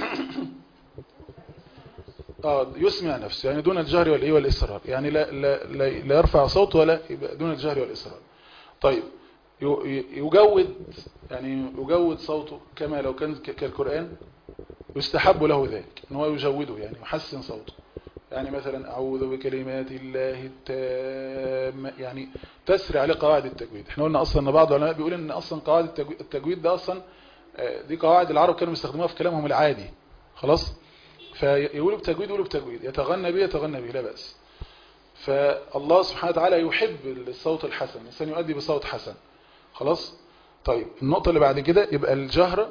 اه يسمع نفسه يعني دون الجهر والايه والاصرار يعني لا لا لا, لا يرفع صوته ولا يبقى دون الجهر والاصرار طيب يجود يعني يجود صوته كما لو كان كالقرآن يستحب له ذلك ان هو يجوده يعني يحسن صوته يعني مثلا أعوذ بكلمات الله التامة يعني تسري عليه قواعد التجويد احنا قلنا أصلا ان بعض العلماء بيقول ان أصلا قواعد التجويد ده أصلا دي قواعد العرب كانوا بيستخدموها في كلامهم العادي خلاص فيقولوا بتجويد يقولوا بتجويد يتغنى به يتغنى به لا بأس فالله سبحانه وتعالى يحب الصوت الحسن الإنسان يؤدي بصوت حسن خلاص طيب النقطة اللي بعد كده يبقى الجهر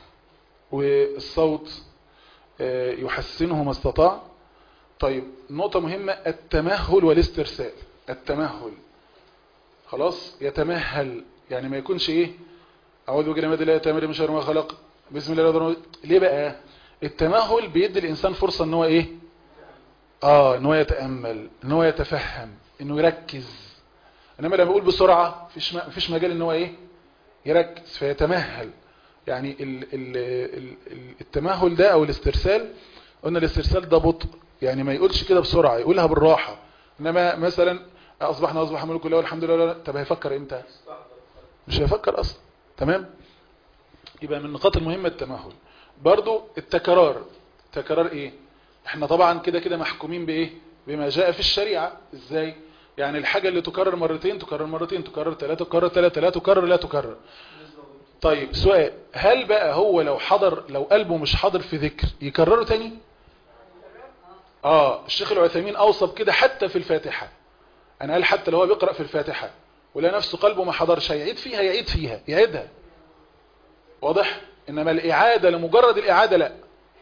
والصوت يحسنه ما استطاع طيب نقطة مهمة التمهل والاسترسال التمهل خلاص يتمهل يعني ما يكونش ايه اعوذ بكلمات الله التامة من شر ما خلق بسم الله الرحمن الرحيم ليه بقى التمهل بيدي الانسان فرصة ان هو ايه اه ان هو يتأمل ان هو يتفهم انه يركز انما لما يقول بسرعة فيش فيش مجال ان هو ايه يركز فيتمهل يعني ال ال ال التمهل ده او الاسترسال قلنا الاسترسال ده بطء يعني ما يقولش كده بسرعة يقولها بالراحة انما مثلا اصبحنا اصبح ملك الله والحمد لله طب هيفكر امتى مش هيفكر اصلا تمام يبقى من النقاط المهمة التمهل برضو التكرار تكرار ايه احنا طبعا كده كده محكومين بايه بما جاء في الشريعة ازاي يعني الحاجة اللي تكرر مرتين تكرر مرتين تكرر ثلاثة تكرر ثلاثة لا تكرر لا تكرر طيب سؤال هل بقى هو لو حضر لو قلبه مش حاضر في ذكر يكرره تاني اه الشيخ العثيمين اوصى كده حتى في الفاتحة انا قال حتى لو هو بيقرأ في الفاتحة ولا نفسه قلبه ما حضرش هيعيد فيها يعيد فيها يعيدها واضح انما الاعادة لمجرد الاعادة لا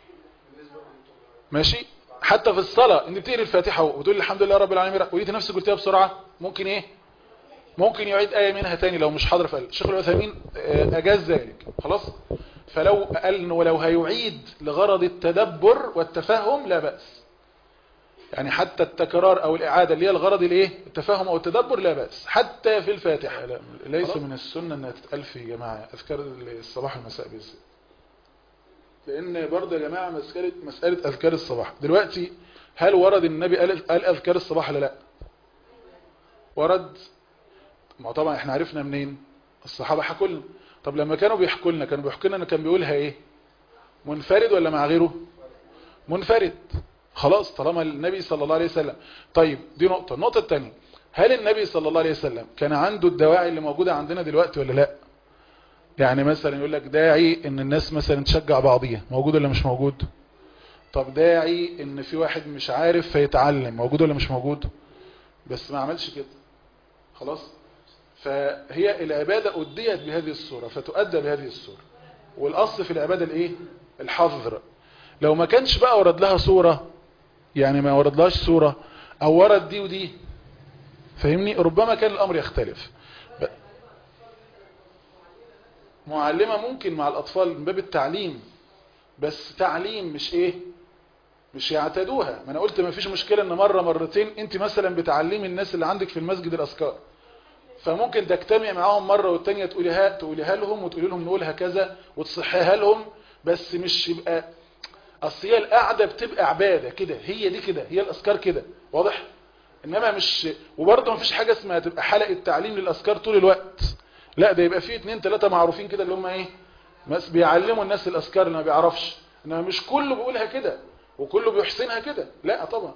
ماشي حتى في الصلاة انت بتقري الفاتحة وتقول الحمد لله رب العالمين ولقيت نفسك قلتها بسرعة ممكن ايه ممكن يعيد آية منها تاني لو مش حاضر في الشيخ العثيمين اجاز ذلك خلاص فلو قال انه ولو هيعيد لغرض التدبر والتفهم لا بأس يعني حتى التكرار او الاعادة اللي هي الغرض الايه التفهم او التدبر لا بأس حتى في الفاتحة لا ليس من السنة انها تتقال في جماعة اذكار الصباح والمساء بالذات لان برضه يا جماعة مسألة مسألة اذكار الصباح دلوقتي هل ورد النبي قال قال اذكار الصباح ولا لا ورد ما طبعا احنا عرفنا منين الصحابة حكوا لنا طب لما كانوا بيحكوا لنا كانوا بيحكوا لنا كان بيقولها ايه منفرد ولا مع غيره منفرد خلاص طالما النبي صلى الله عليه وسلم طيب دي نقطة النقطة الثانية هل النبي صلى الله عليه وسلم كان عنده الدواعي اللي موجودة عندنا دلوقتي ولا لا يعني مثلا يقول لك داعي ان الناس مثلا تشجع بعضيها موجود ولا مش موجود طب داعي ان في واحد مش عارف فيتعلم موجود ولا مش موجود بس ما عملش كده خلاص فهي العبادة أديت بهذه الصورة فتؤدى بهذه الصورة والأصل في العبادة الايه الحظر لو ما كانش بقى ورد لها صورة يعني ما ورد لهاش صورة او ورد دي ودي فاهمني ربما كان الامر يختلف معلمة ممكن مع الاطفال من باب التعليم بس تعليم مش ايه مش يعتادوها ما انا قلت ما فيش مشكلة ان مرة مرتين انت مثلا بتعلمي الناس اللي عندك في المسجد الاذكار فممكن تجتمع معاهم مرة والتانية تقوليها تقوليها لهم وتقولي لهم نقولها كذا وتصحيها لهم بس مش يبقى اصل هي القعده بتبقى عباده كده هي دي كده هي الاذكار كده واضح انما مش وبرضه مفيش حاجه اسمها تبقى حلقه تعليم للاذكار طول الوقت لا ده يبقى فيه اتنين تلاتة معروفين كده اللي هم ايه بس بيعلموا الناس الاذكار اللي ما بيعرفش انما مش كله بيقولها كده وكله بيحسنها كده لا طبعا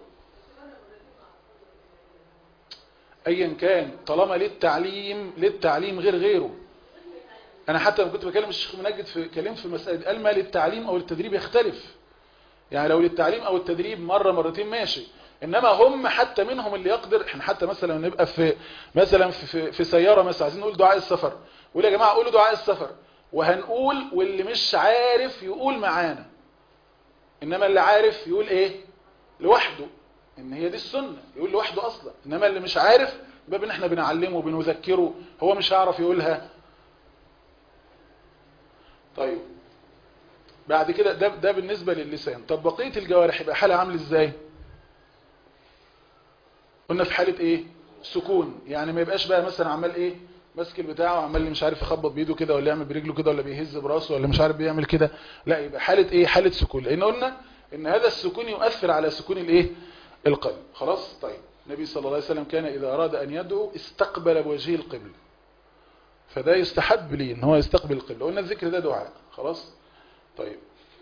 ايا كان طالما للتعليم للتعليم غير غيره انا حتى لما كنت بكلم الشيخ منجد في كلام في مسألة قال ما للتعليم او التدريب يختلف يعني لو للتعليم او التدريب مرة مرتين ماشي انما هم حتى منهم اللي يقدر احنا حتى مثلا نبقى في مثلا في, في, في سيارة مثلا عايزين نقول دعاء السفر قول يا جماعة قولوا دعاء السفر وهنقول واللي مش عارف يقول معانا انما اللي عارف يقول ايه لوحده ان هي دي السنة يقول لوحده اصلا انما اللي مش عارف باب ان احنا بنعلمه وبنذكره هو مش هيعرف يقولها طيب بعد كده ده, ده بالنسبة للسان طب بقية الجوارح يبقى حالة عامل ازاي قلنا في حالة ايه سكون يعني ما يبقاش بقى مثلا عمال ايه ماسك البتاع وعمال مش عارف يخبط بايده كده ولا يعمل برجله كده ولا بيهز براسه ولا مش عارف بيعمل كده لا يبقى حالة ايه حالة سكون لان قلنا ان هذا السكون يؤثر على سكون الايه القلب خلاص طيب النبي صلى الله عليه وسلم كان اذا اراد ان يدعو استقبل بوجهه القبل فده يستحب لي ان هو يستقبل القبلة قلنا الذكر ده دعاء خلاص طيب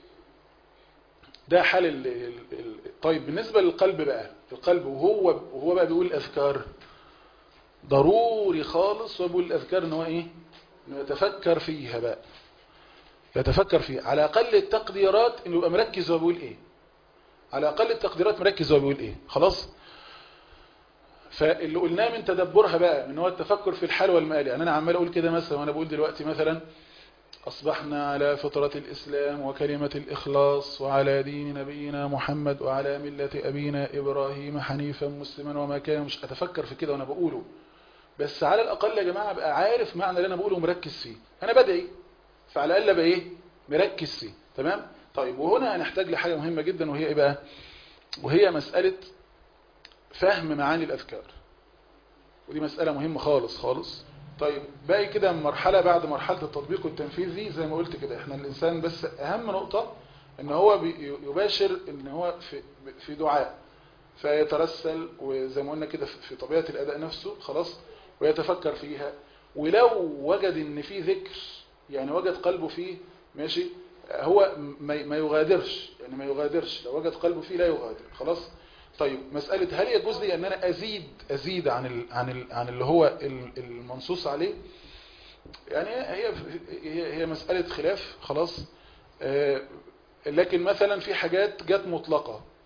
ده حال ال ال ال طيب بالنسبة للقلب بقى القلب وهو وهو بقى بيقول الاذكار ضروري خالص وبيقول الاذكار ان هو ايه انه يتفكر فيها بقى يتفكر فيها على اقل التقديرات انه يبقى مركز هو بيقول ايه على اقل التقديرات مركز هو بيقول ايه خلاص فاللي قلناه من تدبرها بقى من هو التفكر في الحال والمآل يعني انا عمال اقول كده مثلا وانا بقول دلوقتي مثلا أصبحنا على فطرة الإسلام وكلمة الإخلاص وعلى دين نبينا محمد وعلى ملة أبينا إبراهيم حنيفا مسلما وما كان مش أتفكر في كده وأنا بقوله بس على الأقل يا جماعة بقى عارف معنى اللي أنا بقوله ومركز فيه أنا بدعي فعلى الأقل بقى إيه مركز فيه تمام طيب وهنا هنحتاج لحاجة مهمة جدا وهي إيه بقى وهي مسألة فهم معاني الأذكار ودي مسألة مهمة خالص خالص طيب باقي كده مرحلة بعد مرحلة التطبيق والتنفيذ دي زي ما قلت كده احنا الانسان بس اهم نقطة ان هو يباشر ان هو في, في دعاء فيترسل وزي ما قلنا كده في طبيعة الاداء نفسه خلاص ويتفكر فيها ولو وجد ان في ذكر يعني وجد قلبه فيه ماشي هو ما يغادرش يعني ما يغادرش لو وجد قلبه فيه لا يغادر خلاص طيب مسألة هل يجوز لي ان انا ازيد ازيد عن ال عن ال عن اللي هو المنصوص عليه يعني هي هي هي مسألة خلاف خلاص آه لكن مثلا في حاجات جت مطلقة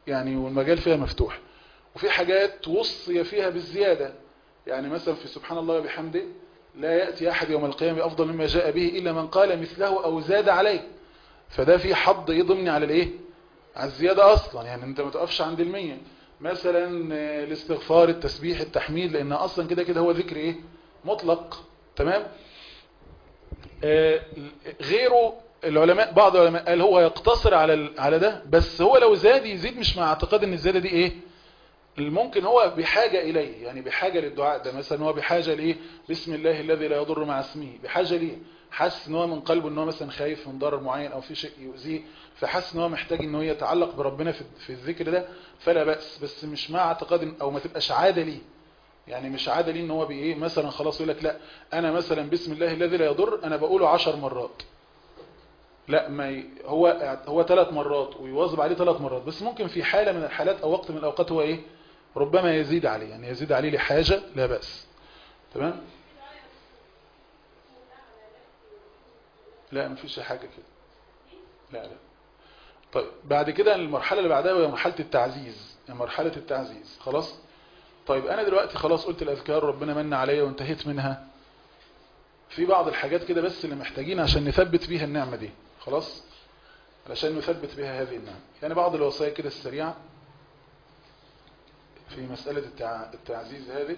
يعني والمجال فيها مفتوح وفي حاجات وصي فيها بالزيادة يعني مثلا في سبحان الله وبحمده لا يأتي أحد يوم القيامة أفضل مما جاء به إلا من قال مثله أو زاد عليه فده في حض يضمني على الإيه على الزيادة أصلا يعني أنت ما تقفش عند المية مثلا الاستغفار التسبيح التحميد لأن أصلا كده كده هو ذكر إيه مطلق تمام آه غيره العلماء بعض العلماء قال هو يقتصر على على ده بس هو لو زاد يزيد مش مع اعتقاد ان الزياده دي ايه ممكن هو بحاجة إليه يعني بحاجة للدعاء ده مثلا هو بحاجة لإيه بسم الله الذي لا يضر مع اسمه بحاجة ليه حس ان هو من قلبه ان هو مثلا خايف من ضرر معين او في شيء يؤذيه فحس ان هو محتاج ان هو يتعلق بربنا في, في الذكر ده فلا بأس بس مش مع اعتقاد او ما تبقاش عادة ليه يعني مش عادة ليه ان هو بايه مثلا خلاص يقول لك لا انا مثلا بسم الله الذي لا يضر انا بقوله عشر مرات لا ما ي... هو هو ثلاث مرات ويواظب عليه ثلاث مرات بس ممكن في حالة من الحالات او وقت من الاوقات هو ايه ربما يزيد عليه يعني يزيد عليه لحاجة لا بأس تمام لا مفيش حاجة كده لا لا طيب بعد كده المرحلة اللي بعدها وهي مرحلة التعزيز يعني مرحلة التعزيز خلاص طيب انا دلوقتي خلاص قلت الاذكار ربنا من عليا وانتهيت منها في بعض الحاجات كده بس اللي محتاجين عشان نثبت بيها النعمة دي خلاص علشان نثبت بها هذه النعمة يعني بعض الوصايا كده السريعة في مسألة التعزيز هذه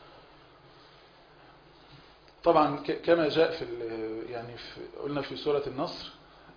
طبعا كما جاء في يعني في قلنا في سورة النصر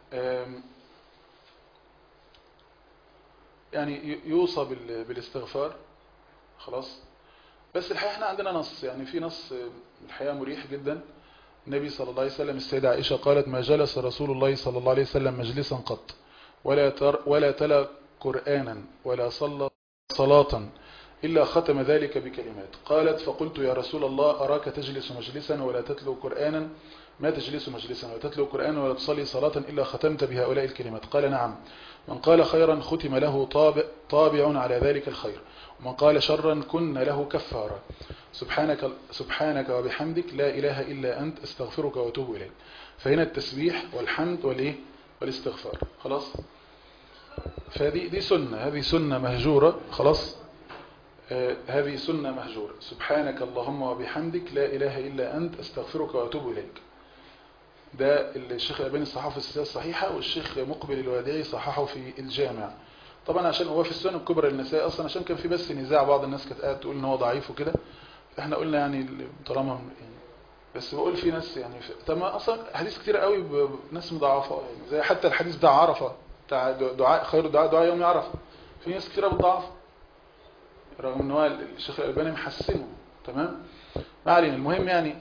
يعني يوصى بالاستغفار خلاص بس الحقيقة احنا عندنا نص يعني في نص الحقيقة مريح جدا النبي صلى الله عليه وسلم السيدة عائشة قالت ما جلس رسول الله صلى الله عليه وسلم مجلسا قط ولا تر ولا تلا قرآنا ولا صلى صلاة إلا ختم ذلك بكلمات قالت فقلت يا رسول الله أراك تجلس مجلسا ولا تتلو قرآنا ما تجلس مجلسا ولا تتلو قرآنا ولا تصلي صلاة إلا ختمت بهؤلاء الكلمات قال نعم من قال خيرا ختم له طابع, طابع على ذلك الخير ومن قال شرا كن له كفارا سبحانك, سبحانك وبحمدك لا إله إلا أنت استغفرك واتوب إليك فهنا التسبيح والحمد والإيه والاستغفار خلاص فهذه دي سنة هذه سنة مهجورة خلاص آه هذه سنة مهجورة سبحانك اللهم وبحمدك لا إله إلا أنت استغفرك واتوب إليك ده الشيخ الألباني صححه في السلسلة الصحيحة والشيخ مقبل الوادعي صححه في الجامع طبعا عشان هو في السنن الكبرى للنساء أصلا عشان كان في بس نزاع بعض الناس كانت قاعده تقول إن هو ضعيف وكده فاحنا قلنا يعني طالما يعني بس بقول في ناس يعني طب ما اصلا حديث كتير قوي بناس مضاعفه يعني زي حتى الحديث بتاع عرفه بتاع دعاء خير الدعاء دعاء يوم عرفه في ناس كتير بتضعف رغم ان هو الشيخ الالباني محسنه تمام ما علينا المهم يعني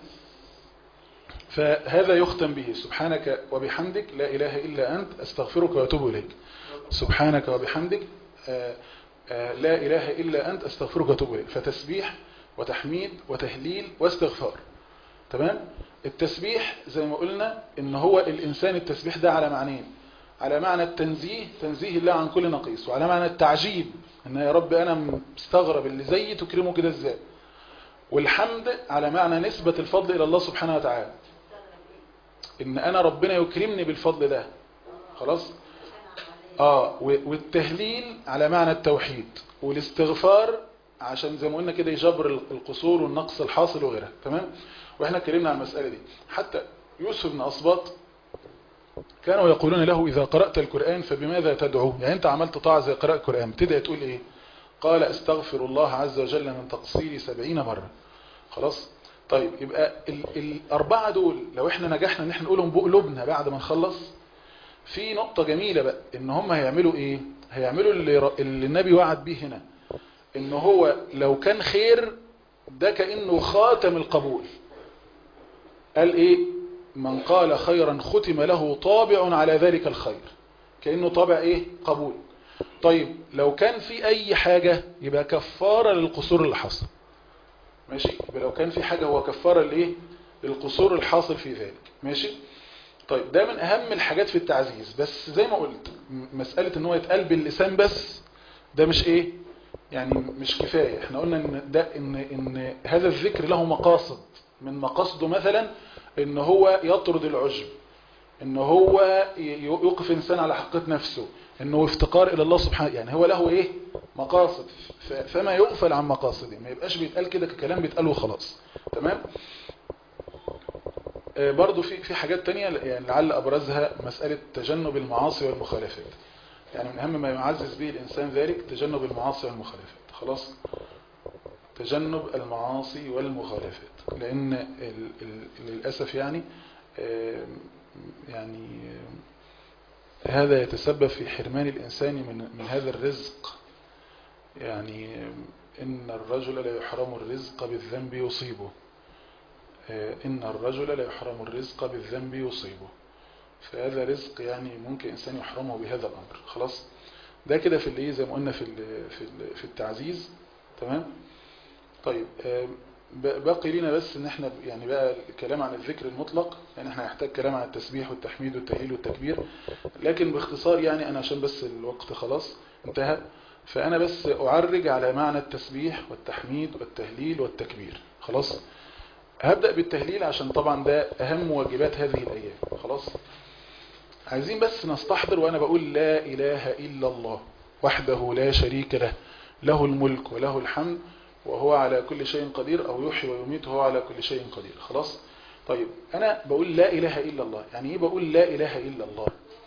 فهذا يختم به سبحانك وبحمدك لا اله الا انت استغفرك واتوب اليك سبحانك وبحمدك آآ آآ لا اله الا انت استغفرك واتوب اليك فتسبيح وتحميد وتهليل واستغفار تمام التسبيح زي ما قلنا ان هو الانسان التسبيح ده على معنيين على معنى التنزيه تنزيه الله عن كل نقيص وعلى معنى التعجيب ان يا رب انا مستغرب اللي زيي تكرمه كده ازاي والحمد على معنى نسبة الفضل الى الله سبحانه وتعالى ان انا ربنا يكرمني بالفضل ده خلاص اه والتهليل على معنى التوحيد والاستغفار عشان زي ما قلنا كده يجبر القصور والنقص الحاصل وغيرها تمام واحنا اتكلمنا عن المسألة دي حتى يوسف بن أصباط كانوا يقولون له إذا قرأت القرآن فبماذا تدعو يعني أنت عملت طاعة زي قراءة القرآن بتبدأ تقول إيه قال استغفر الله عز وجل من تقصيري سبعين مرة خلاص طيب يبقى ال الأربعة دول لو احنا نجحنا ان احنا نقولهم بقلوبنا بعد ما نخلص في نقطة جميلة بقى ان هم هيعملوا ايه هيعملوا اللي, اللي النبي وعد بيه هنا ان هو لو كان خير ده كأنه خاتم القبول قال ايه من قال خيرا ختم له طابع على ذلك الخير كأنه طابع ايه قبول طيب لو كان في اي حاجة يبقى كفارة للقصور اللي حصل ماشي يبقى لو كان في حاجة هو كفارة لايه للقصور الحاصل في ذلك ماشي طيب ده من اهم الحاجات في التعزيز بس زي ما قلت مسألة ان هو يتقال باللسان بس ده مش ايه يعني مش كفاية احنا قلنا ان ده ان ان هذا الذكر له مقاصد من مقاصده مثلا ان هو يطرد العجب ان هو ي- يوقف انسان على حقيقة نفسه انه افتقار الى الله سبحانه يعني هو له ايه مقاصد ف- فما يغفل عن مقاصده ما يبقاش بيتقال كده ككلام بيتقال وخلاص تمام آه، برضو في في حاجات تانية يعني لعل ابرزها مسألة تجنب المعاصي والمخالفات يعني من اهم ما يعزز به الانسان ذلك تجنب المعاصي والمخالفات خلاص تجنب المعاصي والمخالفات لان ال ال للاسف يعني آه، يعني آه، هذا يتسبب في حرمان الانسان من من هذا الرزق يعني آه، ان الرجل لا يحرم الرزق بالذنب يصيبه آه، إن الرجل لا يحرم الرزق بالذنب يصيبه فهذا رزق يعني ممكن إنسان يحرمه بهذا الأمر خلاص ده كده في اللي زي ما قلنا في ال- في ال- في التعزيز تمام طيب آه، ب- باقي لنا بس ان احنا ب- يعني بقى الكلام عن الذكر المطلق يعني احنا هنحتاج كلام عن التسبيح والتحميد والتهليل والتكبير لكن باختصار يعني انا عشان بس الوقت خلاص انتهى فانا بس اعرج على معنى التسبيح والتحميد والتهليل والتكبير خلاص هبدأ بالتهليل عشان طبعا ده أهم واجبات هذه الأيام خلاص عايزين بس نستحضر وأنا بقول لا إله إلا الله وحده لا شريك له له الملك وله الحمد وهو على كل شيء قدير أو يحيي ويميت وهو على كل شيء قدير خلاص طيب أنا بقول لا إله إلا الله يعني إيه بقول لا إله إلا الله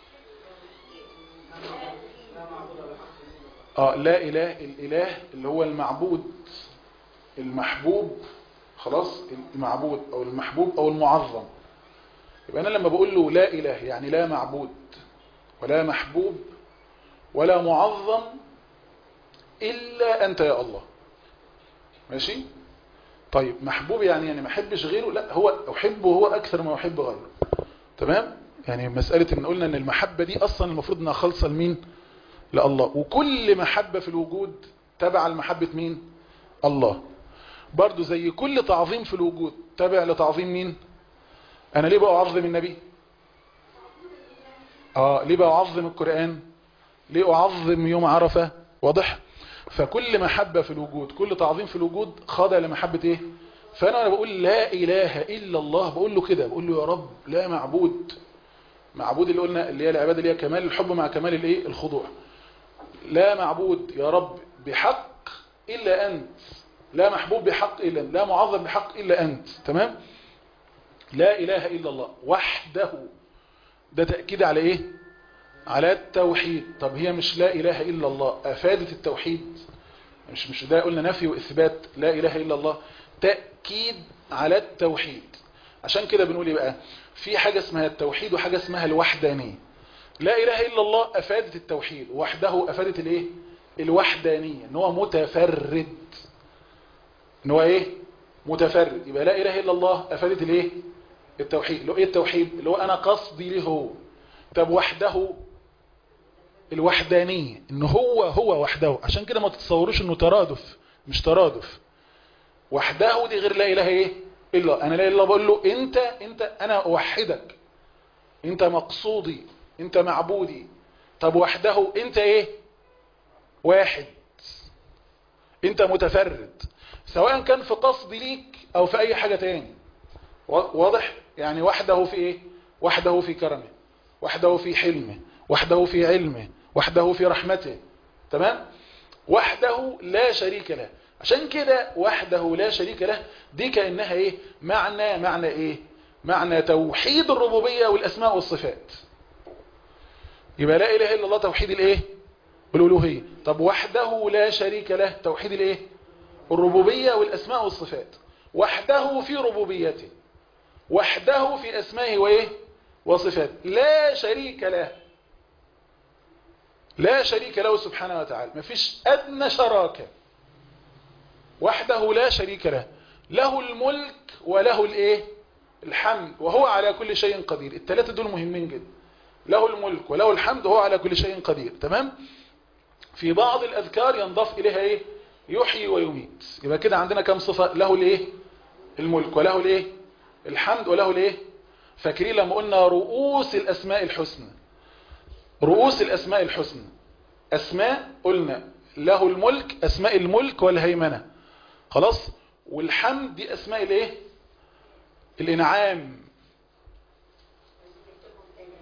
آه لا إله الإله اللي هو المعبود المحبوب خلاص المعبود او المحبوب او المعظم يبقى انا لما بقول له لا اله يعني لا معبود ولا محبوب ولا معظم الا انت يا الله ماشي طيب محبوب يعني يعني ما احبش غيره لا هو احبه هو اكثر ما احب غيره تمام يعني مسألة ان قلنا ان المحبة دي اصلا المفروض انها خالصة لمين لله وكل محبة في الوجود تبع المحبة مين الله برضو زي كل تعظيم في الوجود تابع لتعظيم مين انا ليه بقى اعظم النبي اه ليه بقى اعظم القرآن ليه اعظم يوم عرفة واضح فكل محبة في الوجود كل تعظيم في الوجود خاضع لمحبة ايه فانا وانا بقول لا اله الا الله بقول له كده بقول له يا رب لا معبود معبود اللي قلنا اللي هي العبادة اللي هي كمال الحب مع كمال الايه الخضوع لا معبود يا رب بحق الا انت لا محبوب بحق إلا أنت لا معظم بحق إلا أنت تمام لا إله إلا الله وحده ده تأكيد على إيه على التوحيد طب هي مش لا إله إلا الله أفادت التوحيد مش مش ده قلنا نفي وإثبات لا إله إلا الله تأكيد على التوحيد عشان كده بنقول إيه بقى في حاجة اسمها التوحيد وحاجة اسمها الوحدانية لا إله إلا الله أفادت التوحيد وحده أفادت الإيه الوحدانية إن هو متفرد ان هو ايه متفرد يبقى لا اله الا الله افادت الايه التوحيد اللي هو ايه التوحيد اللي هو انا قصدي ليه هو طب وحده الوحدانيه ان هو هو وحده عشان كده ما تتصوروش انه ترادف مش ترادف وحده دي غير لا اله ايه الا انا لا اله الا بقول له انت انت انا اوحدك انت مقصودي انت معبودي طب وحده انت ايه واحد انت متفرد سواء كان في قصد ليك او في اي حاجة تاني واضح يعني وحده في ايه وحده في كرمه وحده في حلمه وحده في علمه وحده في رحمته تمام وحده لا شريك له عشان كده وحده لا شريك له دي كأنها ايه معنى معنى ايه معنى توحيد الربوبية والاسماء والصفات يبقى لا اله الا الله توحيد الايه الالوهية طب وحده لا شريك له توحيد الايه الربوبية والأسماء والصفات وحده في ربوبيته وحده في أسمائه وإيه وصفاته لا شريك له لا شريك له سبحانه وتعالى ما فيش أدنى شراكة وحده لا شريك له له الملك وله الإيه الحمد وهو على كل شيء قدير الثلاثة دول مهمين جدا له الملك وله الحمد وهو على كل شيء قدير تمام في بعض الأذكار ينضاف إليها إيه يحيي ويميت يبقى كده عندنا كم صفة له الايه الملك وله الايه الحمد وله الايه فاكرين لما قلنا رؤوس الاسماء الحسنى رؤوس الاسماء الحسنى اسماء قلنا له الملك اسماء الملك والهيمنه خلاص والحمد دي اسماء الايه الانعام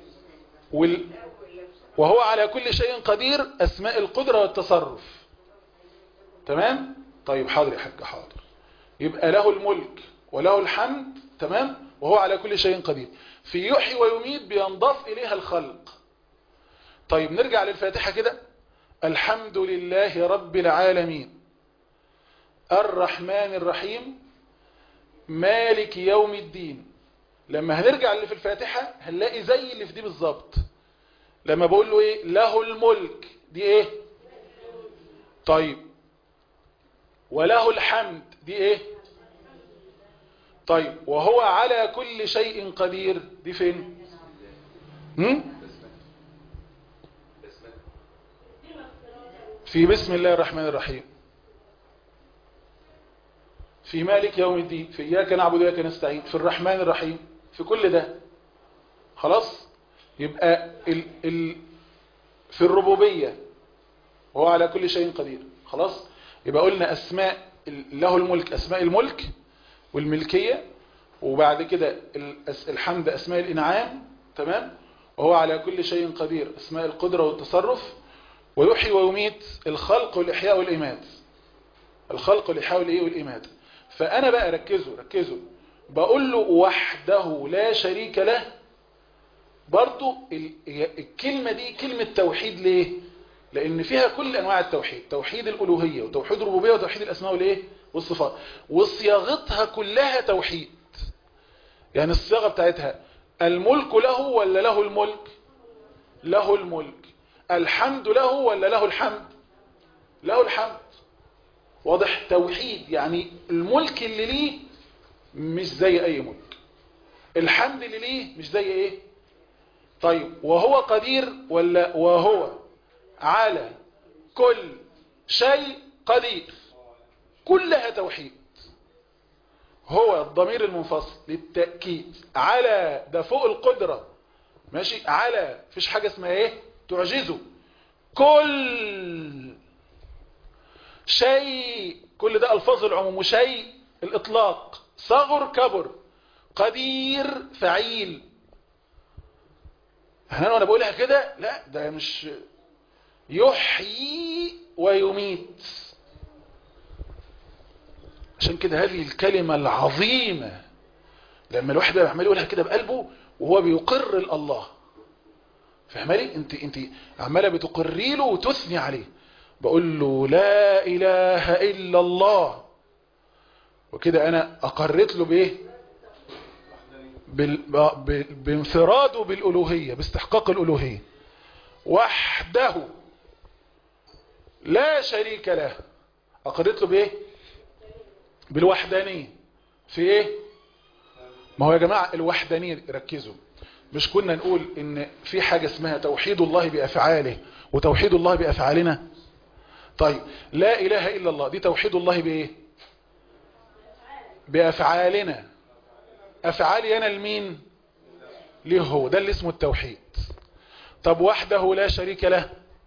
وال... وهو على كل شيء قدير أسماء القدرة والتصرف تمام طيب حاضر يا حاج حاضر يبقى له الملك وله الحمد تمام وهو على كل شيء قدير في يحيي ويميت بينضاف إليها الخلق طيب نرجع للفاتحة كده الحمد لله رب العالمين الرحمن الرحيم مالك يوم الدين لما هنرجع اللي في الفاتحة هنلاقي زي اللي في دي بالظبط لما بقول له ايه له الملك دي ايه طيب وله الحمد دي ايه طيب وهو على كل شيء قدير دي فين هم؟ في بسم الله الرحمن الرحيم في مالك يوم الدين في إياك نعبد وإياك نستعين في الرحمن الرحيم في كل ده خلاص يبقى ال ال في الربوبية وهو على كل شيء قدير خلاص يبقى قلنا أسماء له الملك أسماء الملك والملكية وبعد كده الحمد أسماء الإنعام تمام وهو على كل شيء قدير أسماء القدرة والتصرف ويحيي ويميت الخلق والإحياء والإمات الخلق والإحياء والإمات فأنا بقى ركزوا ركزوا بقول له وحده لا شريك له برضو الكلمة دي كلمة توحيد ليه لأن فيها كل أنواع التوحيد توحيد الألوهية وتوحيد الربوبية وتوحيد الأسماء والإيه والصفات وصياغتها كلها توحيد يعني الصياغة بتاعتها الملك له ولا له الملك له الملك الحمد له ولا له الحمد له الحمد واضح توحيد يعني الملك اللي ليه مش زي اي ملك الحمد اللي ليه مش زي ايه طيب وهو قدير ولا وهو على كل شيء قدير كلها توحيد هو الضمير المنفصل للتأكيد على ده فوق القدرة ماشي على فيش حاجة اسمها ايه تعجزه كل شيء كل ده الفاظ العموم وشيء الاطلاق صغر كبر قدير فعيل هنا وانا بقولها كده لا ده مش يحيي ويميت عشان كده هذه الكلمة العظيمة لما الواحد بقى عمال يقولها كده بقلبه وهو بيقر الله فهمالي انت انت عماله بتقري له وتثني عليه بقول له لا اله الا الله وكده انا اقرت له بايه بال... ب... بانفراده بالالوهيه باستحقاق الالوهيه وحده لا شريك له اقرت له بايه بالوحدانيه في ايه ما هو يا جماعه الوحدانيه ركزوا مش كنا نقول ان في حاجة اسمها توحيد الله بأفعاله وتوحيد الله بأفعالنا طيب لا إله إلا الله دي توحيد الله بإيه بأفعالنا أفعالي أنا المين ليه هو ده اللي اسمه التوحيد طب وحده لا شريك له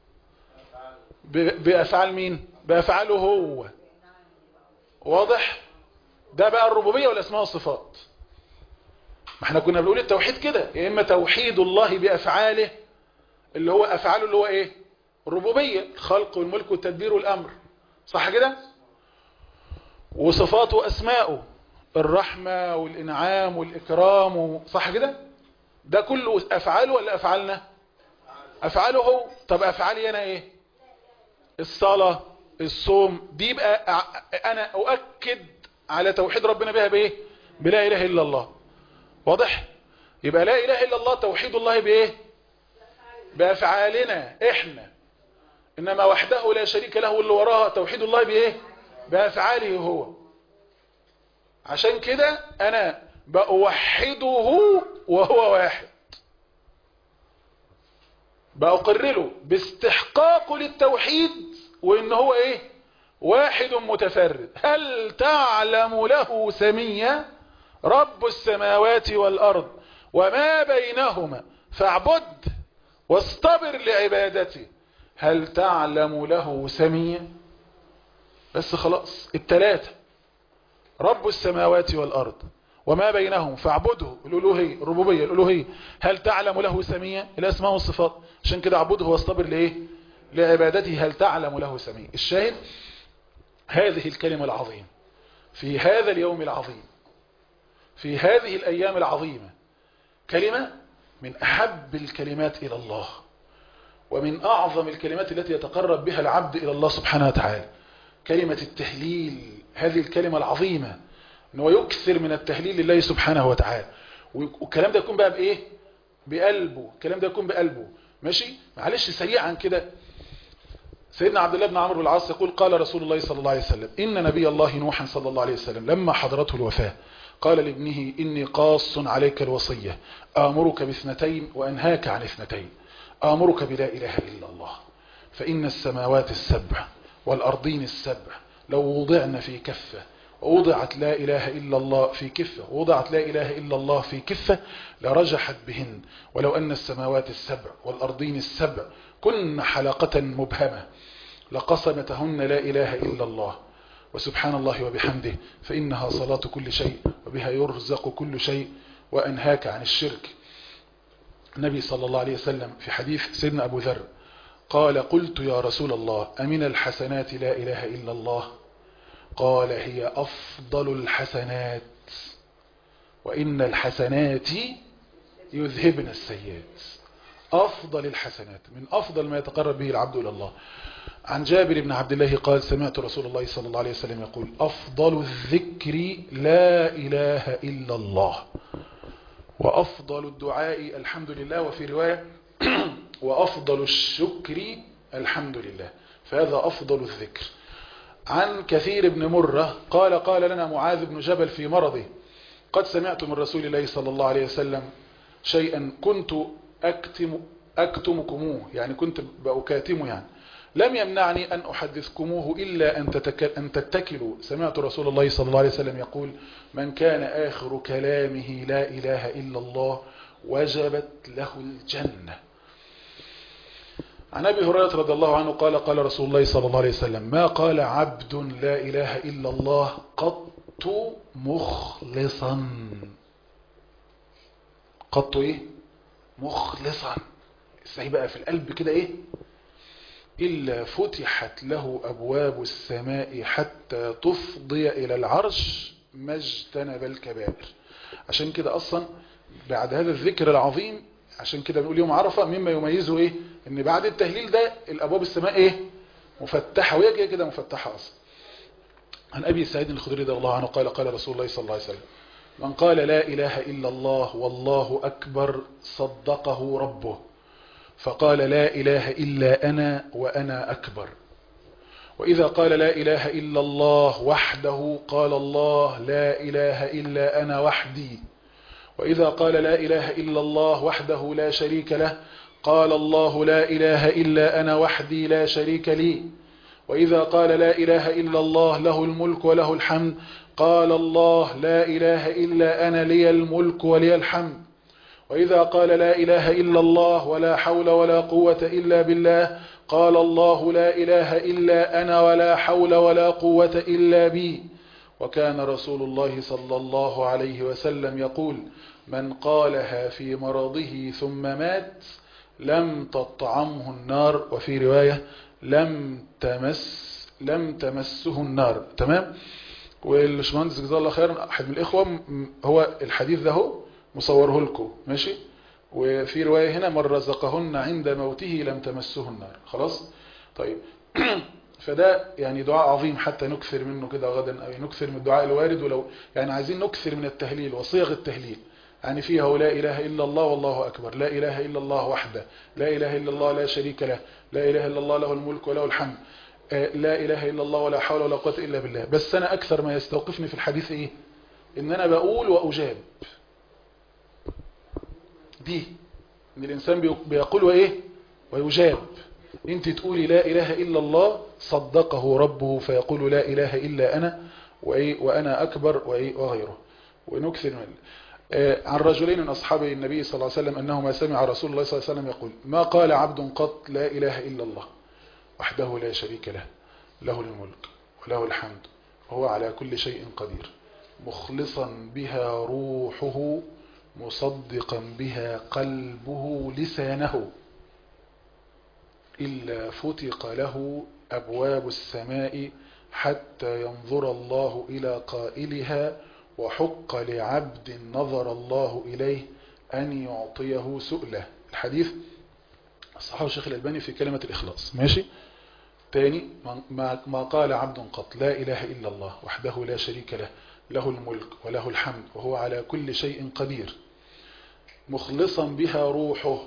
بأفعال مين بأفعاله هو واضح ده بقى الربوبية والأسماء والصفات ما احنا كنا بنقول التوحيد كده يا اما توحيد الله بافعاله اللي هو افعاله اللي هو ايه الربوبيه الخلق والملك والتدبير والامر صح كده وصفاته واسماءه الرحمه والانعام والاكرام صح كده ده كله افعاله ولا افعالنا افعاله هو طب افعالي انا ايه الصلاه الصوم دي يبقى انا اؤكد على توحيد ربنا بها بايه بلا اله الا الله واضح يبقى لا اله الا الله توحيد الله بايه بافعالنا احنا انما وحده لا شريك له واللي وراها توحيد الله بايه بافعاله هو عشان كده انا بأوحده وهو واحد بأقر له باستحقاقه للتوحيد وان هو ايه واحد متفرد هل تعلم له سميا رب السماوات والأرض وما بينهما فاعبد واصطبر لعبادته هل تعلم له سميا بس خلاص التلاتة رب السماوات والأرض وما بينهم فاعبده الألوهية الربوبية الألوهية هل تعلم له سمية الأسماء والصفات عشان كده اعبده واصطبر لإيه لعبادته هل تعلم له سمية الشاهد هذه الكلمة العظيمة في هذا اليوم العظيم في هذه الأيام العظيمة كلمة من أحب الكلمات إلى الله ومن أعظم الكلمات التي يتقرب بها العبد إلى الله سبحانه وتعالى كلمة التهليل هذه الكلمة العظيمة أنه يكثر من التهليل لله سبحانه وتعالى والكلام ده يكون بقى بإيه بقلبه الكلام ده يكون بقلبه ماشي معلش سريعا كده سيدنا عبد الله بن عمرو بن العاص يقول قال رسول الله صلى الله عليه وسلم إن نبي الله نوحا صلى الله عليه وسلم لما حضرته الوفاة قال لابنه إني قاص عليك الوصية آمرك باثنتين وأنهاك عن اثنتين آمرك بلا إله إلا الله فإن السماوات السبع والأرضين السبع لو وضعن في كفة ووضعت لا إله إلا الله في كفة ووضعت لا إله إلا الله في كفة لرجحت بهن ولو أن السماوات السبع والأرضين السبع كن حلقة مبهمة لقسمتهن لا إله إلا الله وسبحان الله وبحمده فإنها صلاة كل شيء وبها يرزق كل شيء وأنهاك عن الشرك النبي صلى الله عليه وسلم في حديث سيدنا أبو ذر قال قلت يا رسول الله أمن الحسنات لا إله إلا الله قال هي أفضل الحسنات وإن الحسنات يذهبن السيئات أفضل الحسنات من أفضل ما يتقرب به العبد إلى الله عن جابر بن عبد الله قال سمعت رسول الله صلى الله عليه وسلم يقول أفضل الذكر لا إله إلا الله وأفضل الدعاء الحمد لله وفي رواية وأفضل الشكر الحمد لله فهذا أفضل الذكر عن كثير بن مرة قال قال لنا معاذ بن جبل في مرضه قد سمعت من رسول الله صلى الله عليه وسلم شيئا كنت أكتم أكتمكموه يعني كنت بأكاتمه يعني لم يمنعني أن أحدثكموه إلا أن, تتكل أن تتكلوا سمعت رسول الله صلى الله عليه وسلم يقول من كان آخر كلامه لا إله إلا الله وجبت له الجنة عن أبي هريرة رضي الله عنه قال قال رسول الله صلى الله عليه وسلم ما قال عبد لا إله إلا الله قط مخلصا قط إيه مخلصا ازاي بقى في القلب كده إيه إلا فتحت له أبواب السماء حتى تفضي إلى العرش ما اجتنب الكبائر عشان كده أصلا بعد هذا الذكر العظيم عشان كده بنقول يوم عرفة مما يميزه إيه إن بعد التهليل ده الأبواب السماء إيه مفتحة وهي كده كده مفتحة أصلا عن أبي سعيد الخدري رضي الله عنه قال قال رسول الله صلى الله عليه وسلم من قال لا إله إلا الله والله أكبر صدقه ربه فقال لا إله إلا أنا وأنا أكبر وإذا قال لا إله إلا الله وحده قال الله لا إله إلا أنا وحدي وإذا قال لا إله إلا الله وحده لا شريك له قال الله لا إله إلا أنا وحدي لا شريك لي وإذا قال لا إله إلا الله له الملك وله الحمد قال الله لا إله إلا أنا لي الملك ولي الحمد وإذا قال لا إله إلا الله ولا حول ولا قوة إلا بالله قال الله لا إله إلا أنا ولا حول ولا قوة إلا بي وكان رسول الله صلى الله عليه وسلم يقول من قالها في مرضه ثم مات لم تطعمه النار وفي رواية لم تمس لم تمسه النار تمام والباشمهندس جزاه الله خيرا احد من الاخوه هو الحديث ده هو مصوره لكم ماشي وفي روايه هنا من رزقهن عند موته لم تمسه النار خلاص طيب فده يعني دعاء عظيم حتى نكثر منه كده غدا او نكثر من الدعاء الوارد ولو يعني عايزين نكثر من التهليل وصيغ التهليل يعني فيها لا إله إلا الله والله أكبر لا إله إلا الله وحده لا إله إلا الله لا شريك له لا إله إلا الله له الملك وله الحمد لا إله إلا الله ولا حول ولا قوة إلا بالله بس أنا أكثر ما يستوقفني في الحديث إيه إن أنا بقول وأجاب دي إن الإنسان بيقول وإيه ويجاب أنت تقولي لا إله إلا الله صدقه ربه فيقول لا إله إلا أنا وإيه وأنا أكبر وإيه وغيره ونكثر من عن رجلين من أصحاب النبي صلى الله عليه وسلم أنهما سمع رسول الله صلى الله عليه وسلم يقول ما قال عبد قط لا إله إلا الله وحده لا شريك له له الملك وله الحمد وهو على كل شيء قدير مخلصا بها روحه مصدقا بها قلبه لسانه إلا فتق له أبواب السماء حتى ينظر الله إلى قائلها وحق لعبد نظر الله إليه أن يعطيه سؤله الحديث الصحابة الشيخ الألباني في كلمة الإخلاص ماشي تاني ما, ما قال عبد قط لا إله إلا الله وحده لا شريك له له الملك وله الحمد وهو على كل شيء قدير مخلصا بها روحه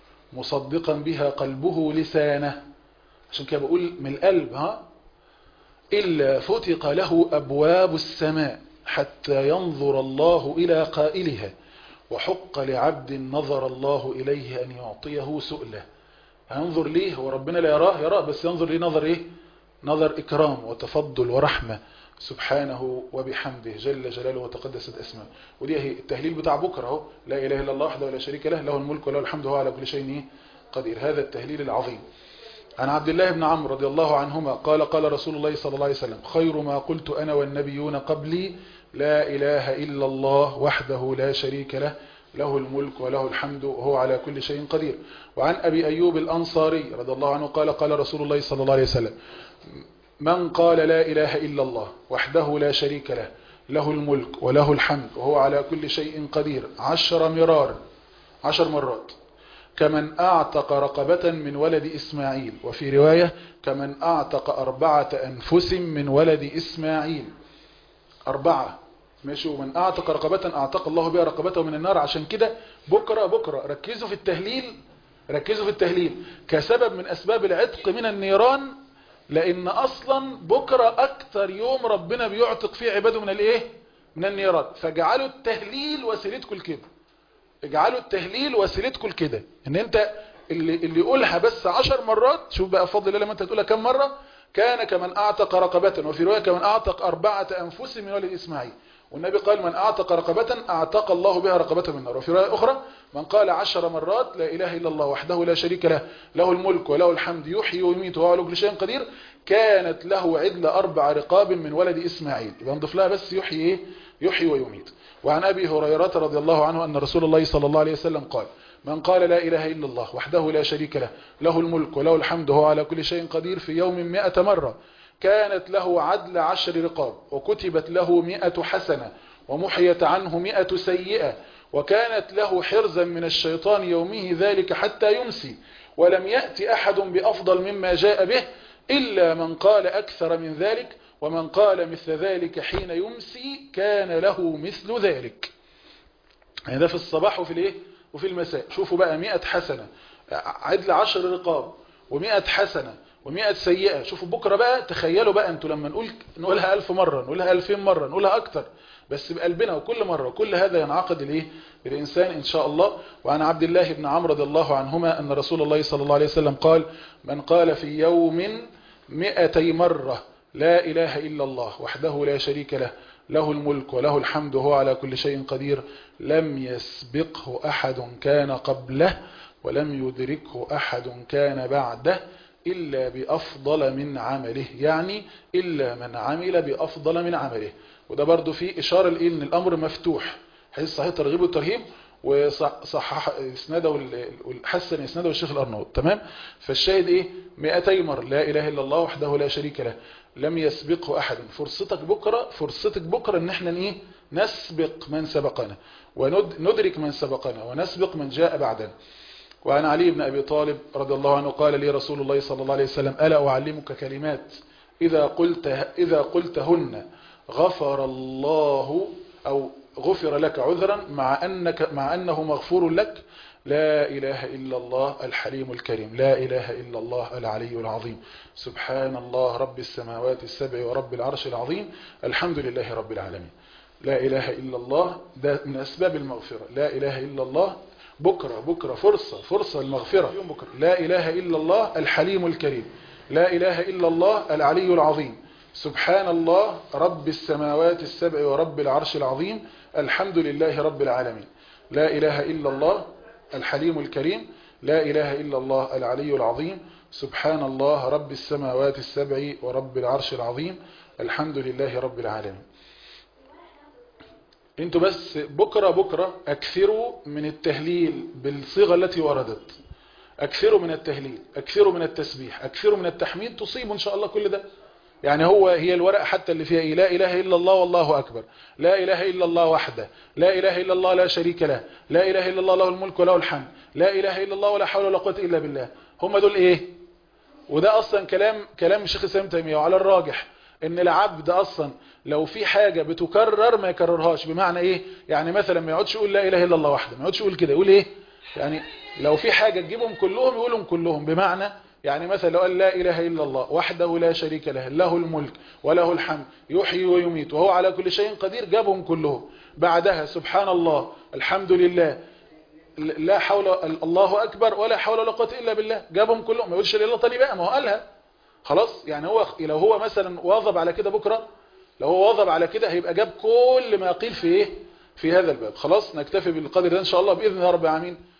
مصدقا بها قلبه لسانه عشان كده بقول من القلب ها إلا فتق له أبواب السماء حتى ينظر الله إلى قائلها وحق لعبد نظر الله إليه أن يعطيه سؤله هينظر ليه هو ربنا لا يراه يراه بس ينظر ليه نظر إيه نظر إكرام وتفضل ورحمة سبحانه وبحمده جل جلاله وتقدست اسمه ودي هي التهليل بتاع بكره اهو لا اله الا الله وحده ولا شريك له له الملك وله الحمد وهو على كل شيء قدير هذا التهليل العظيم عن عبد الله بن عمرو رضي الله عنهما قال قال رسول الله صلى الله عليه وسلم خير ما قلت انا والنبيون قبلي لا اله الا الله وحده لا شريك له له الملك وله الحمد وهو على كل شيء قدير وعن ابي ايوب الانصاري رضي الله عنه قال قال رسول الله صلى الله عليه وسلم من قال لا إله إلا الله وحده لا شريك له له الملك وله الحمد وهو على كل شيء قدير عشر مرار عشر مرات كمن أعتق رقبة من ولد إسماعيل وفي رواية كمن أعتق أربعة أنفس من ولد إسماعيل أربعة ماشي ومن أعتق رقبة أعتق الله بها رقبته من النار عشان كده بكرة بكرة ركزوا في التهليل ركزوا في التهليل كسبب من أسباب العتق من النيران لان اصلا بكرة اكتر يوم ربنا بيعتق فيه عباده من الايه من النيران فاجعلوا التهليل وسيلتكم لكده اجعلوا التهليل وسيلتكم لكده ان انت اللي, اللي يقولها بس عشر مرات شوف بقى فضل الله لما انت تقولها كم مرة كان كمن اعتق رقبة وفي رواية كمن اعتق اربعة انفس من ولد اسماعيل والنبي قال من اعتق رقبة اعتق الله بها رقبته من النار وفي رواية اخرى من قال عشر مرات لا اله الا الله وحده لا شريك له له الملك وله الحمد يحيي ويميت وهو على كل شيء قدير كانت له عدل اربع رقاب من ولد اسماعيل يبقى نضيف لها بس يحيي ايه يحيي ويميت وعن ابي هريرة رضي الله عنه ان رسول الله صلى الله عليه وسلم قال من قال لا اله الا الله وحده لا شريك له له الملك وله الحمد وهو على كل شيء قدير في يوم مئة مرة كانت له عدل عشر رقاب وكتبت له مئة حسنة ومحيت عنه مئة سيئة وكانت له حرزا من الشيطان يومه ذلك حتى يمسي ولم يأتي أحد بأفضل مما جاء به إلا من قال أكثر من ذلك ومن قال مثل ذلك حين يمسي كان له مثل ذلك يعني ده في الصباح وفي الايه وفي المساء شوفوا بقى مئة حسنة عدل عشر رقاب ومئة حسنة ومئة سيئة شوفوا بكرة بقى تخيلوا بقى انتوا لما نقول نقولها ألف مرة نقولها ألفين مرة نقولها أكتر بس بقلبنا وكل مرة وكل هذا ينعقد الايه بالإنسان إن شاء الله وعن عبد الله بن عمرو رضي الله عنهما أن رسول الله صلى الله عليه وسلم قال من قال في يوم مئتي مرة لا إله إلا الله وحده لا شريك له له الملك وله الحمد وهو على كل شيء قدير لم يسبقه أحد كان قبله ولم يدركه أحد كان بعده إلا بأفضل من عمله يعني إلا من عمل بأفضل من عمله وده برضو فيه إشارة لإيه إن الأمر مفتوح حديث صحيح ترغيب والترهيب وصحح اسناده والحسن اسناده الشيخ الأرناؤوط تمام فالشاهد إيه 200 مرة لا إله إلا الله وحده لا شريك له لم يسبقه أحد فرصتك بكرة فرصتك بكرة إن احنا إيه نسبق من سبقنا وندرك من سبقنا ونسبق من جاء بعدنا وعن علي بن أبي طالب رضي الله عنه قال لي رسول الله صلى الله عليه وسلم ألا أعلمك كلمات إذا, قلت إذا قلتهن غفر الله أو غفر لك عذرا مع, أنك مع أنه مغفور لك لا إله إلا الله الحليم الكريم لا إله إلا الله العلي العظيم سبحان الله رب السماوات السبع ورب العرش العظيم الحمد لله رب العالمين لا إله إلا الله ده من أسباب المغفرة لا إله إلا الله بكرة بكرة فرصة فرصة المغفرة يوم بكرة لا إله إلا الله الحليم الكريم لا إله إلا الله العلي العظيم سبحان الله رب السماوات السبع ورب العرش العظيم الحمد لله رب العالمين لا إله إلا الله الحليم الكريم لا إله إلا الله العلي العظيم سبحان الله رب السماوات السبع ورب العرش العظيم الحمد لله رب العالمين انتوا بس بكرة بكرة اكثروا من التهليل بالصيغة التي وردت اكثروا من التهليل اكثروا من التسبيح اكثروا من التحميد تصيبوا ان شاء الله كل ده يعني هو هي الورقة حتى اللي فيها ايه لا اله الا الله والله اكبر لا اله الا الله وحده لا اله الا الله لا شريك له لا اله الا الله له الملك وله الحمد لا اله الا الله ولا حول ولا قوه الا بالله هم دول ايه وده اصلا كلام كلام الشيخ الاسلام تيميه وعلى الراجح ان العبد اصلا لو في حاجة بتكرر ما يكررهاش بمعنى ايه يعني مثلا ما يقعدش يقول لا اله الا الله وحده ما يقعدش يقول كده يقول ايه يعني لو في حاجة تجيبهم كلهم يقولهم كلهم بمعنى يعني مثلا لو قال لا اله الا الله وحده لا شريك له له الملك وله الحمد يحيي ويميت وهو على كل شيء قدير جابهم كلهم بعدها سبحان الله الحمد لله لا حول الله اكبر ولا حول ولا قوه الا بالله جابهم كلهم ما يقولش الا تاني بقى ما هو قالها خلاص يعني هو لو هو مثلا واظب على كده بكره لو هو واظب على كده هيبقى جاب كل ما قيل في ايه في هذا الباب خلاص نكتفي بالقدر ده ان شاء الله باذن الله رب العالمين